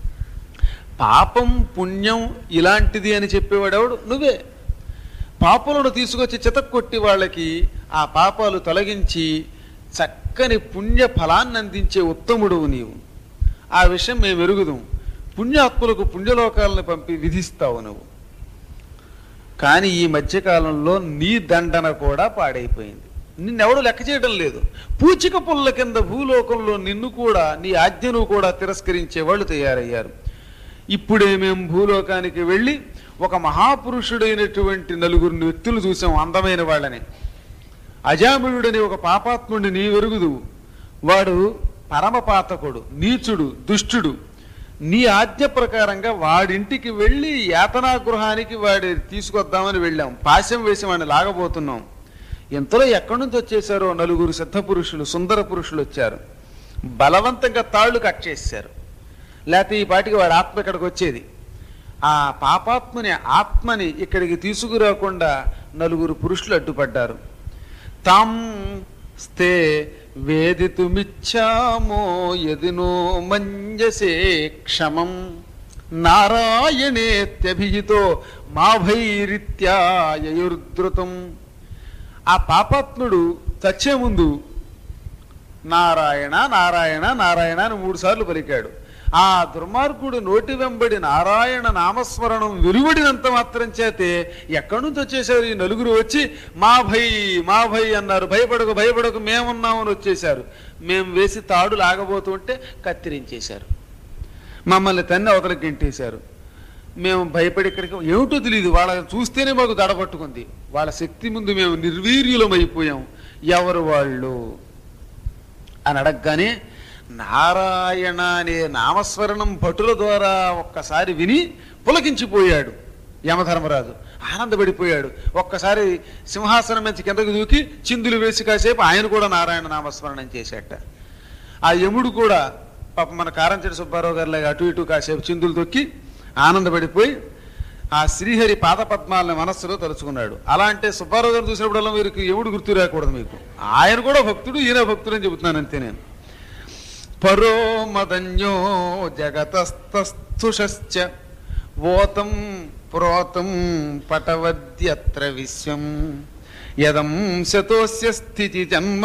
పాపం పుణ్యం ఇలాంటిది అని చెప్పేవాడెవడు నువ్వే పాపలను తీసుకొచ్చి చితక్కొట్టి వాళ్ళకి ఆ పాపాలు తొలగించి చక్కని పుణ్య ఫలాన్ని అందించే ఉత్తముడువు నీవు ఆ విషయం మేము ఎరుగుదాం పుణ్యాత్ములకు పుణ్యలోకాలను పంపి విధిస్తావు నువ్వు కానీ ఈ మధ్యకాలంలో నీ దండన కూడా పాడైపోయింది నిన్నెవడు లెక్క చేయడం లేదు పూచిక పుల్ల కింద భూలోకంలో నిన్ను కూడా నీ ఆజ్ఞను కూడా తిరస్కరించే వాళ్ళు తయారయ్యారు ఇప్పుడే మేము భూలోకానికి వెళ్ళి ఒక మహాపురుషుడైనటువంటి నలుగురు వ్యక్తులు చూసాం అందమైన వాళ్ళని అజామిళుడని ఒక పాపాత్ముడిని నీ వెరుగుదు వాడు పరమపాతకుడు నీచుడు దుష్టుడు నీ ఆజ్ఞ ప్రకారంగా వాడింటికి వెళ్ళి యాతనా గృహానికి వాడి తీసుకొద్దామని వెళ్ళాం పాశం వేసి వాడిని లాగబోతున్నాం ఇంతలో ఎక్కడి నుంచి వచ్చేసారో నలుగురు సిద్ధ పురుషులు సుందర పురుషులు వచ్చారు బలవంతంగా తాళ్ళు కట్ చేశారు లేకపోతే ఈ పాటికి వాడి ఆత్మ ఇక్కడికి వచ్చేది ఆ పాపాత్మని ఆత్మని ఇక్కడికి తీసుకురాకుండా నలుగురు పురుషులు అడ్డుపడ్డారు తాం స్తే వేదితుమిచ్చామో ఎదినో మంజసే క్షమం నారాయణేత్యభిహితో మా భైరిత్యాయుర్ధృతం ఆ పాపాత్ముడు చచ్చే ముందు నారాయణ నారాయణ నారాయణ అని మూడు సార్లు పలికాడు ఆ దుర్మార్గుడు నోటి వెంబడి నారాయణ నామస్మరణం వెలువడినంత మాత్రం చేతే ఎక్కడి నుంచి వచ్చేసారు ఈ నలుగురు వచ్చి మా భై మా భై అన్నారు భయపడకు భయపడకు మేమున్నామని వచ్చేసారు మేము వేసి తాడు లాగబోతుంటే కత్తిరించేశారు మమ్మల్ని తన్ని అవతలకి గెంటేశారు మేము భయపడి ఇక్కడికి ఏమిటో తెలియదు వాళ్ళ చూస్తేనే మాకు దడపట్టుకుంది వాళ్ళ శక్తి ముందు మేము నిర్వీర్యులమైపోయాం ఎవరు వాళ్ళు అని అడగగానే నారాయణ అనే నామస్మరణం భటుల ద్వారా ఒక్కసారి విని పులకించిపోయాడు యమధర్మరాజు ఆనందపడిపోయాడు ఒక్కసారి సింహాసనం నుంచి కిందకు దూకి చిందులు వేసి కాసేపు ఆయన కూడా నారాయణ నామస్మరణం చేశాట ఆ యముడు కూడా పాప మన కారంచెడి సుబ్బారావు గారి లాగా అటు ఇటు కాసేపు చిందులు తొక్కి ఆనందపడిపోయి ఆ శ్రీహరి పాద పద్మాలని మనస్సులో తలుచుకున్నాడు అలా అంటే సుబ్బారావు గారు చూసినప్పుడల్లా వీరికి ఎవడు గుర్తు రాకూడదు మీకు ఆయన కూడా భక్తుడు ఈయన భక్తుడు అని చెబుతున్నాను అంతే నేను పరో మదన్యో జగతస్థుషశ్చ ఓతం ప్రోతం పటవద్యత్ర విశ్వం యదం శతోస్య స్థితి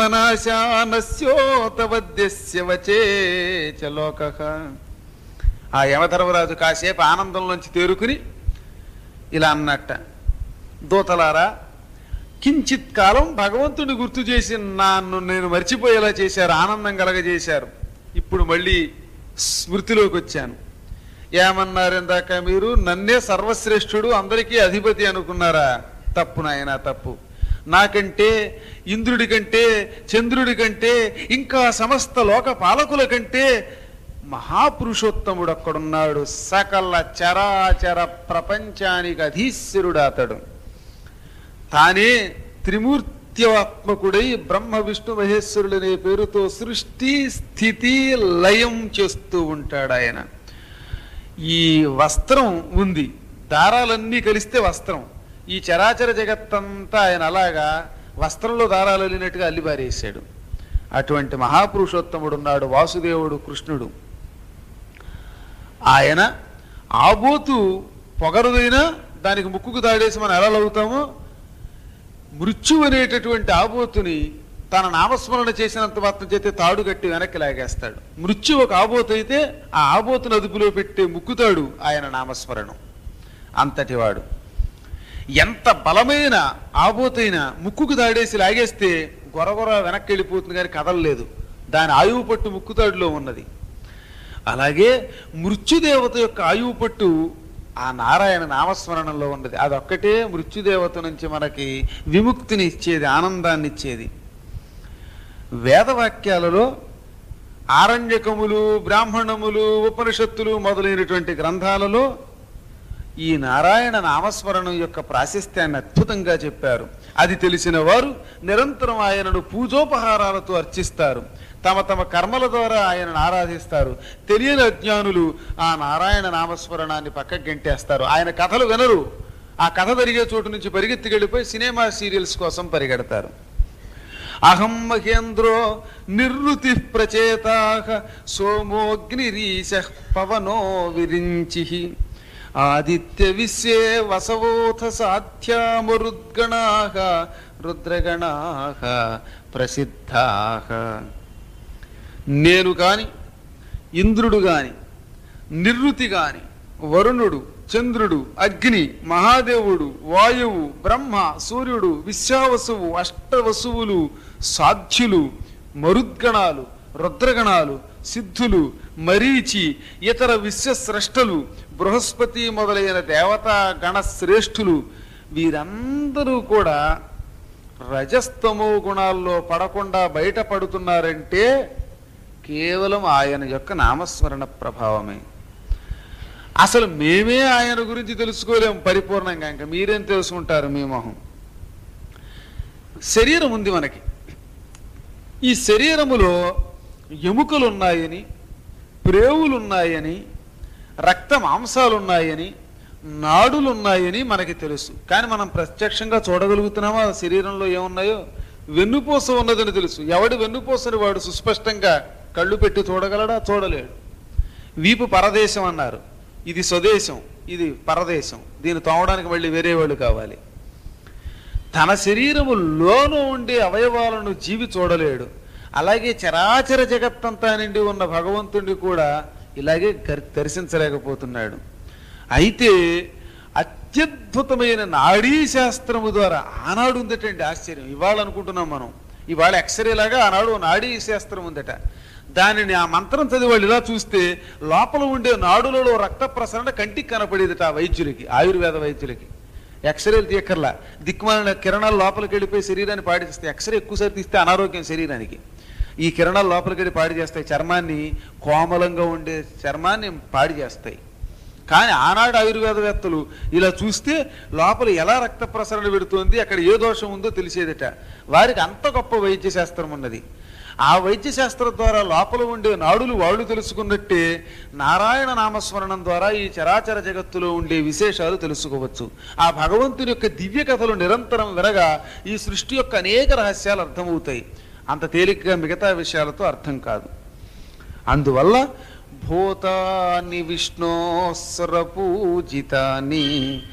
జన్మనాశానస్యోతవద్యస్య వచే చ లోకః ఆ యమధర్మరాజు కాసేపు ఆనందంలోంచి తేరుకుని ఇలా అన్నట్ట దూతలారా కించిత్ కాలం భగవంతుని గుర్తు చేసి నన్ను నేను మర్చిపోయేలా చేశారు ఆనందం కలగజేశారు ఇప్పుడు మళ్ళీ స్మృతిలోకి వచ్చాను ఏమన్నారు ఇందాక మీరు నన్నే సర్వశ్రేష్ఠుడు అందరికీ అధిపతి అనుకున్నారా తప్పు నాయనా తప్పు నాకంటే ఇంద్రుడి కంటే చంద్రుడి కంటే ఇంకా సమస్త లోక పాలకుల కంటే మహాపురుషోత్తముడు అక్కడున్నాడు సకల చరాచర ప్రపంచానికి అధీశ్వరుడు అతడు తానే త్రిమూర్త్యాత్మకుడై బ్రహ్మ విష్ణు మహేశ్వరుడు అనే పేరుతో సృష్టి స్థితి లయం చేస్తూ ఉంటాడు ఆయన ఈ వస్త్రం ఉంది దారాలన్నీ కలిస్తే వస్త్రం ఈ చరాచర జగత్తంతా ఆయన అలాగా వస్త్రంలో దారాలు వెళ్ళినట్టుగా అల్లిబారేసాడు అటువంటి మహాపురుషోత్తముడు ఉన్నాడు వాసుదేవుడు కృష్ణుడు ఆయన ఆబోతు పొగరుదైనా దానికి ముక్కుకు దాడేసి మనం ఎలా అవుతామో మృత్యు అనేటటువంటి ఆబోతుని తన నామస్మరణ చేసినంత మాత్రం చేతే తాడు కట్టి వెనక్కి లాగేస్తాడు మృత్యు ఒక ఆబోతు అయితే ఆ ఆబోతును అదుపులో పెట్టే ముక్కుతాడు ఆయన నామస్మరణం అంతటివాడు ఎంత బలమైన ఆబోతైన ముక్కుకు దాడేసి లాగేస్తే గొరగొర వెనక్కి వెళ్ళిపోతుంది కానీ కదలలేదు దాని ఆయువు పట్టు ముక్కుతాడులో ఉన్నది అలాగే మృత్యుదేవత యొక్క ఆయువు పట్టు ఆ నారాయణ నామస్మరణంలో ఉన్నది అదొక్కటే మృత్యుదేవత నుంచి మనకి విముక్తిని ఇచ్చేది ఆనందాన్ని ఇచ్చేది వేదవాక్యాలలో ఆరణ్యకములు బ్రాహ్మణములు ఉపనిషత్తులు మొదలైనటువంటి గ్రంథాలలో ఈ నారాయణ నామస్మరణం యొక్క ప్రాశస్త్యాన్ని అద్భుతంగా చెప్పారు అది తెలిసిన వారు నిరంతరం ఆయనను పూజోపహారాలతో అర్చిస్తారు తమ తమ కర్మల ద్వారా ఆయనను ఆరాధిస్తారు తెలియని అజ్ఞానులు ఆ నారాయణ నామస్మరణాన్ని పక్కకి గెంటేస్తారు ఆయన కథలు వినరు ఆ కథ జరిగే చోటు నుంచి పరిగెత్తికెళ్ళిపోయి సినిమా సీరియల్స్ కోసం పరిగెడతారు అహం మహేంద్రో నిర్వృతి ప్రచేతా సోమోగ్నిరీశ పవనో విరించి ఆదిత్య విశ్వే వసవోథ సాధ్యామరుద్గణా రుద్రగణా ప్రసిద్ధా నేను కాని ఇంద్రుడు గాని నిర్వృతి గాని వరుణుడు చంద్రుడు అగ్ని మహాదేవుడు వాయువు బ్రహ్మ సూర్యుడు విశ్వావసువు అష్టవసువులు సాధ్యులు మరుద్గణాలు రుద్రగణాలు సిద్ధులు మరీచి ఇతర విశ్వస్రష్టలు బృహస్పతి మొదలైన దేవతా గణ శ్రేష్ఠులు వీరందరూ కూడా రజస్తమో గుణాల్లో పడకుండా బయటపడుతున్నారంటే కేవలం ఆయన యొక్క నామస్మరణ ప్రభావమే అసలు మేమే ఆయన గురించి తెలుసుకోలేము పరిపూర్ణంగా ఇంకా మీరేం తెలుసుకుంటారు మీ మొహం శరీరం ఉంది మనకి ఈ శరీరములో ఎముకలు ఉన్నాయని ప్రేవులు ఉన్నాయని రక్త మాంసాలు ఉన్నాయని నాడులు ఉన్నాయని మనకి తెలుసు కానీ మనం ప్రత్యక్షంగా చూడగలుగుతున్నామా ఆ శరీరంలో ఏమున్నాయో వెన్నుపూస ఉన్నదని తెలుసు ఎవడి వెన్నుపూసని వాడు సుస్పష్టంగా కళ్ళు పెట్టి చూడగలడా చూడలేడు వీపు పరదేశం అన్నారు ఇది స్వదేశం ఇది పరదేశం దీన్ని తోమడానికి మళ్ళీ వేరే వాళ్ళు కావాలి తన శరీరము లోను ఉండే అవయవాలను జీవి చూడలేడు అలాగే చరాచర జగత్తంతా నిండి ఉన్న భగవంతుడిని కూడా ఇలాగే గర్- దర్శించలేకపోతున్నాడు అయితే అత్యద్భుతమైన నాడీ శాస్త్రము ద్వారా ఆనాడు ఉందటండి ఆశ్చర్యం ఇవాళ అనుకుంటున్నాం మనం ఇవాళ ఎక్స్రే లాగా ఆనాడు నాడీ శాస్త్రం ఉందట దానిని ఆ మంత్రం చదివి వాళ్ళు ఇలా చూస్తే లోపల ఉండే నాడులలో రక్త ప్రసరణ కంటికి కనపడేదట ఆ వైద్యులకి ఆయుర్వేద వైద్యులకి ఎక్స్రేలు తీయక్కర్లా దిక్కుమాలిన కిరణాలు లోపలికి వెళ్ళిపోయి శరీరాన్ని పాడి చేస్తాయి ఎక్స్రే ఎక్కువసారి తీస్తే అనారోగ్యం శరీరానికి ఈ కిరణాలు లోపలికి వెళ్ళి పాడి చేస్తాయి చర్మాన్ని కోమలంగా ఉండే చర్మాన్ని పాడి చేస్తాయి కానీ ఆనాడు ఆయుర్వేదవేత్తలు ఇలా చూస్తే లోపల ఎలా రక్త ప్రసరణ పెడుతోంది అక్కడ ఏ దోషం ఉందో తెలిసేదట వారికి అంత గొప్ప వైద్య శాస్త్రం ఉన్నది ఆ వైద్య శాస్త్రం ద్వారా లోపల ఉండే నాడులు వాళ్ళు తెలుసుకున్నట్టే నారాయణ నామస్మరణం ద్వారా ఈ చరాచర జగత్తులో ఉండే విశేషాలు తెలుసుకోవచ్చు ఆ భగవంతుని యొక్క దివ్య కథలు నిరంతరం వినగా ఈ సృష్టి యొక్క అనేక రహస్యాలు అర్థమవుతాయి అంత తేలికగా మిగతా విషయాలతో అర్థం కాదు అందువల్ల భూతాని విష్ణోస్వరపూజితాని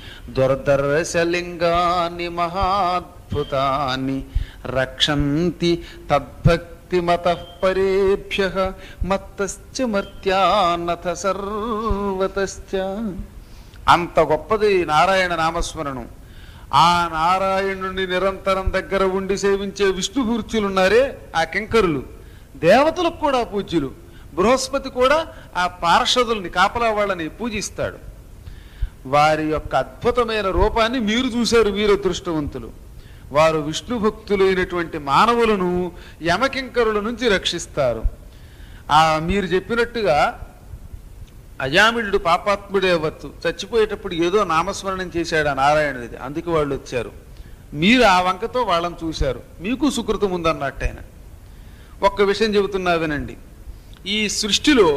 దుర్దర్శలింగాని మహాద్భుతాని రక్షంతి తద్భక్తిమత పరేభ్య మత్తశ్చ మర్త్యానథ సర్వతశ్చ అంత గొప్పది నారాయణ నామస్మరణం ఆ నారాయణుని నిరంతరం దగ్గర ఉండి సేవించే విష్ణుమూర్తులున్నారే ఆ కింకరులు దేవతలకు కూడా పూజ్యులు బృహస్పతి కూడా ఆ పార్షదుల్ని కాపలా వాళ్ళని పూజిస్తాడు వారి యొక్క అద్భుతమైన రూపాన్ని మీరు చూశారు మీరు అదృష్టవంతులు వారు విష్ణు భక్తులైనటువంటి మానవులను యమకింకరుల నుంచి రక్షిస్తారు ఆ మీరు చెప్పినట్టుగా అజామిళుడు పాపాత్ముడే అవ్వచ్చు చచ్చిపోయేటప్పుడు ఏదో నామస్మరణం చేశాడు ఆ నారాయణుడిది అందుకు వాళ్ళు వచ్చారు మీరు ఆ వంకతో వాళ్ళని చూశారు మీకు సుకృతం ఉందన్నట్టు ఆయన ఒక్క విషయం చెబుతున్నా వినండి ఈ సృష్టిలో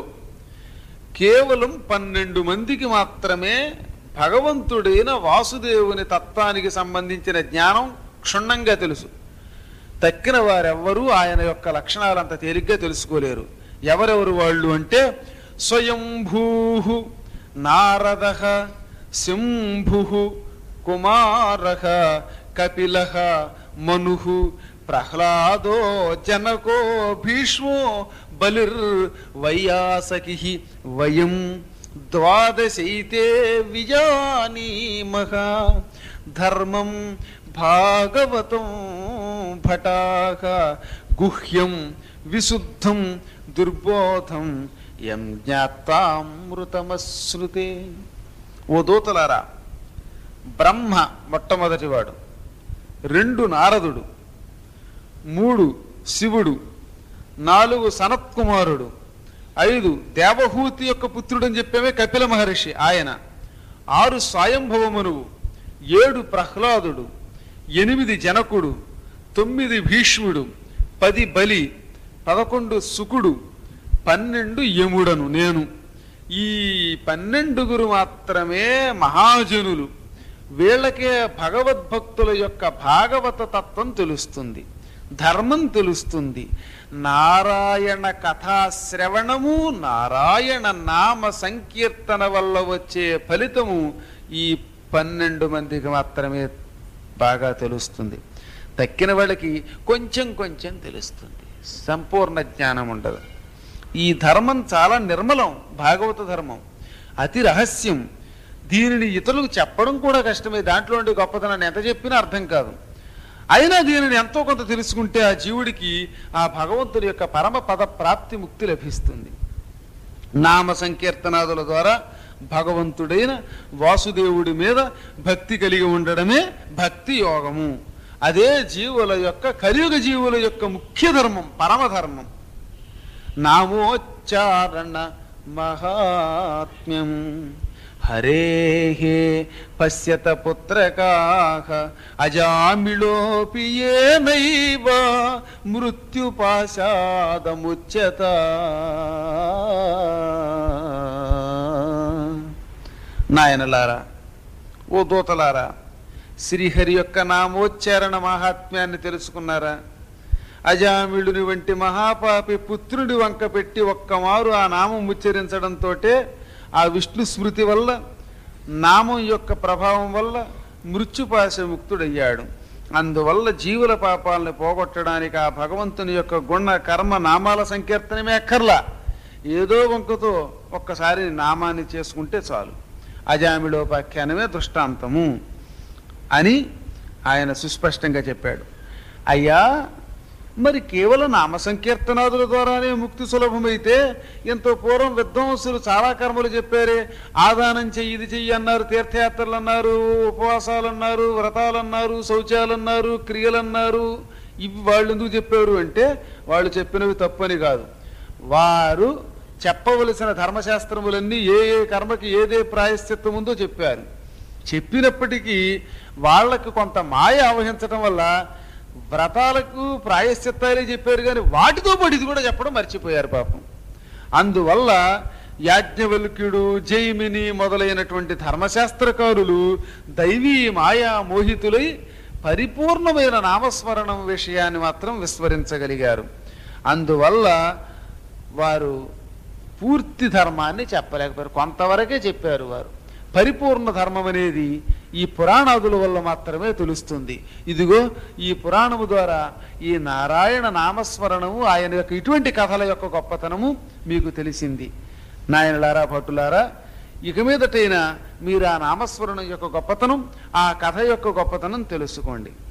కేవలం పన్నెండు మందికి మాత్రమే భగవంతుడైన వాసుదేవుని తత్వానికి సంబంధించిన జ్ఞానం క్షుణ్ణంగా తెలుసు తక్కిన వారెవ్వరూ ఆయన యొక్క లక్షణాలు అంత తేలిగ్గా తెలుసుకోలేరు ఎవరెవరు వాళ్ళు అంటే స్వయంభూ నారద శంభు కుమార కపిల మను ప్రహ్లాదో జనకో భీష్మో బలిర్ వైయాసకి వయం ద్వాదశైతే విజానీమహ ధర్మం భాగవతం భటాక గుహ్యం విశుద్ధం దుర్బోధం యం జ్ఞాత్వామృతమశ్రుతే ఓ దూతలారా బ్రహ్మ మొట్టమొదటివాడు రెండు నారదుడు మూడు శివుడు నాలుగు సనత్కుమారుడు ఐదు దేవహూతి యొక్క పుత్రుడని చెప్పేవే కపిల మహర్షి ఆయన ఆరు స్వయంభవమనువు ఏడు ప్రహ్లాదుడు ఎనిమిది జనకుడు తొమ్మిది భీష్ముడు పది బలి పదకొండు సుకుడు పన్నెండు యముడను నేను ఈ పన్నెండుగురు మాత్రమే మహాజనులు వీళ్ళకే భగవద్భక్తుల యొక్క భాగవత తత్వం తెలుస్తుంది ధర్మం తెలుస్తుంది నారాయణ కథా శ్రవణము నారాయణ నామ సంకీర్తన వల్ల వచ్చే ఫలితము ఈ పన్నెండు మందికి మాత్రమే బాగా తెలుస్తుంది తక్కిన వాళ్ళకి కొంచెం కొంచెం తెలుస్తుంది సంపూర్ణ జ్ఞానం ఉండదు ఈ ధర్మం చాలా నిర్మలం భాగవత ధర్మం అతి రహస్యం దీనిని ఇతరులకు చెప్పడం కూడా కష్టమే దాంట్లో ఉండే గొప్పతనాన్ని ఎంత చెప్పినా అర్థం కాదు అయినా దీనిని ఎంతో కొంత తెలుసుకుంటే ఆ జీవుడికి ఆ భగవంతుడి యొక్క పరమ పద ప్రాప్తి ముక్తి లభిస్తుంది నామ సంకీర్తనాదుల ద్వారా భగవంతుడైన వాసుదేవుడి మీద భక్తి కలిగి ఉండడమే భక్తి యోగము అదే జీవుల యొక్క కలియుగ జీవుల యొక్క ముఖ్య ధర్మం పరమధర్మం నామోచ్చారణ మహాత్మ్యం హరే పశ్యత పుత్రకాహ అజామిళోపి ఏనైవ మృత్యుపాశాదముచ్యత నాయనలారా ఓ దూతలారా శ్రీహరి యొక్క నామోచ్చారణ మహాత్మ్యాన్ని తెలుసుకున్నారా అజామిళుని వంటి మహాపాపి పుత్రుడి వంక పెట్టి ఒక్కమారు ఆ నామం ఉచ్చరించడంతో ఆ విష్ణు స్మృతి వల్ల నామం యొక్క ప్రభావం వల్ల మృత్యుపాశ ముక్తుడయ్యాడు అందువల్ల జీవుల పాపాలను పోగొట్టడానికి ఆ భగవంతుని యొక్క గుణ కర్మ నామాల సంకీర్తనమే అక్కర్లా ఏదో వంకతో ఒక్కసారి నామాన్ని చేసుకుంటే చాలు అజామిళోపాఖ్యానమే దృష్టాంతము అని ఆయన సుస్పష్టంగా చెప్పాడు అయ్యా మరి కేవలం నామ సంకీర్తనాదుల ద్వారానే ముక్తి సులభమైతే ఎంతో పూర్వం విద్వాంసులు చాలా కర్మలు చెప్పారే ఆదానం చెయ్యి ఇది చెయ్యి అన్నారు తీర్థయాత్రలు అన్నారు ఉపవాసాలు అన్నారు వ్రతాలు అన్నారు శౌచాలు అన్నారు క్రియలు అన్నారు ఇవి వాళ్ళు ఎందుకు చెప్పారు అంటే వాళ్ళు చెప్పినవి తప్పని కాదు వారు చెప్పవలసిన ధర్మశాస్త్రములన్నీ ఏ ఏ కర్మకి ఏదే ప్రాయశ్చిత్తం ఉందో చెప్పారు చెప్పినప్పటికీ వాళ్ళకి కొంత మాయ ఆవహించడం వల్ల వ్రతాలకు ప్రాయశ్చిత్తాలే చెప్పారు కానీ వాటితో పాటు ఇది కూడా చెప్పడం మర్చిపోయారు పాపం అందువల్ల యాజ్ఞవల్క్యుడు జైమిని మొదలైనటువంటి ధర్మశాస్త్రకారులు దైవీ మాయా మోహితులై పరిపూర్ణమైన నామస్మరణం విషయాన్ని మాత్రం విస్మరించగలిగారు అందువల్ల వారు పూర్తి ధర్మాన్ని చెప్పలేకపోయారు కొంతవరకే చెప్పారు వారు పరిపూర్ణ ధర్మం అనేది ఈ పురాణాదుల వల్ల మాత్రమే తెలుస్తుంది ఇదిగో ఈ పురాణము ద్వారా ఈ నారాయణ నామస్మరణము ఆయన యొక్క ఇటువంటి కథల యొక్క గొప్పతనము మీకు తెలిసింది నాయనలారా భటులారా ఇక మీదటైనా మీరు ఆ నామస్మరణం యొక్క గొప్పతనం ఆ కథ యొక్క గొప్పతనం తెలుసుకోండి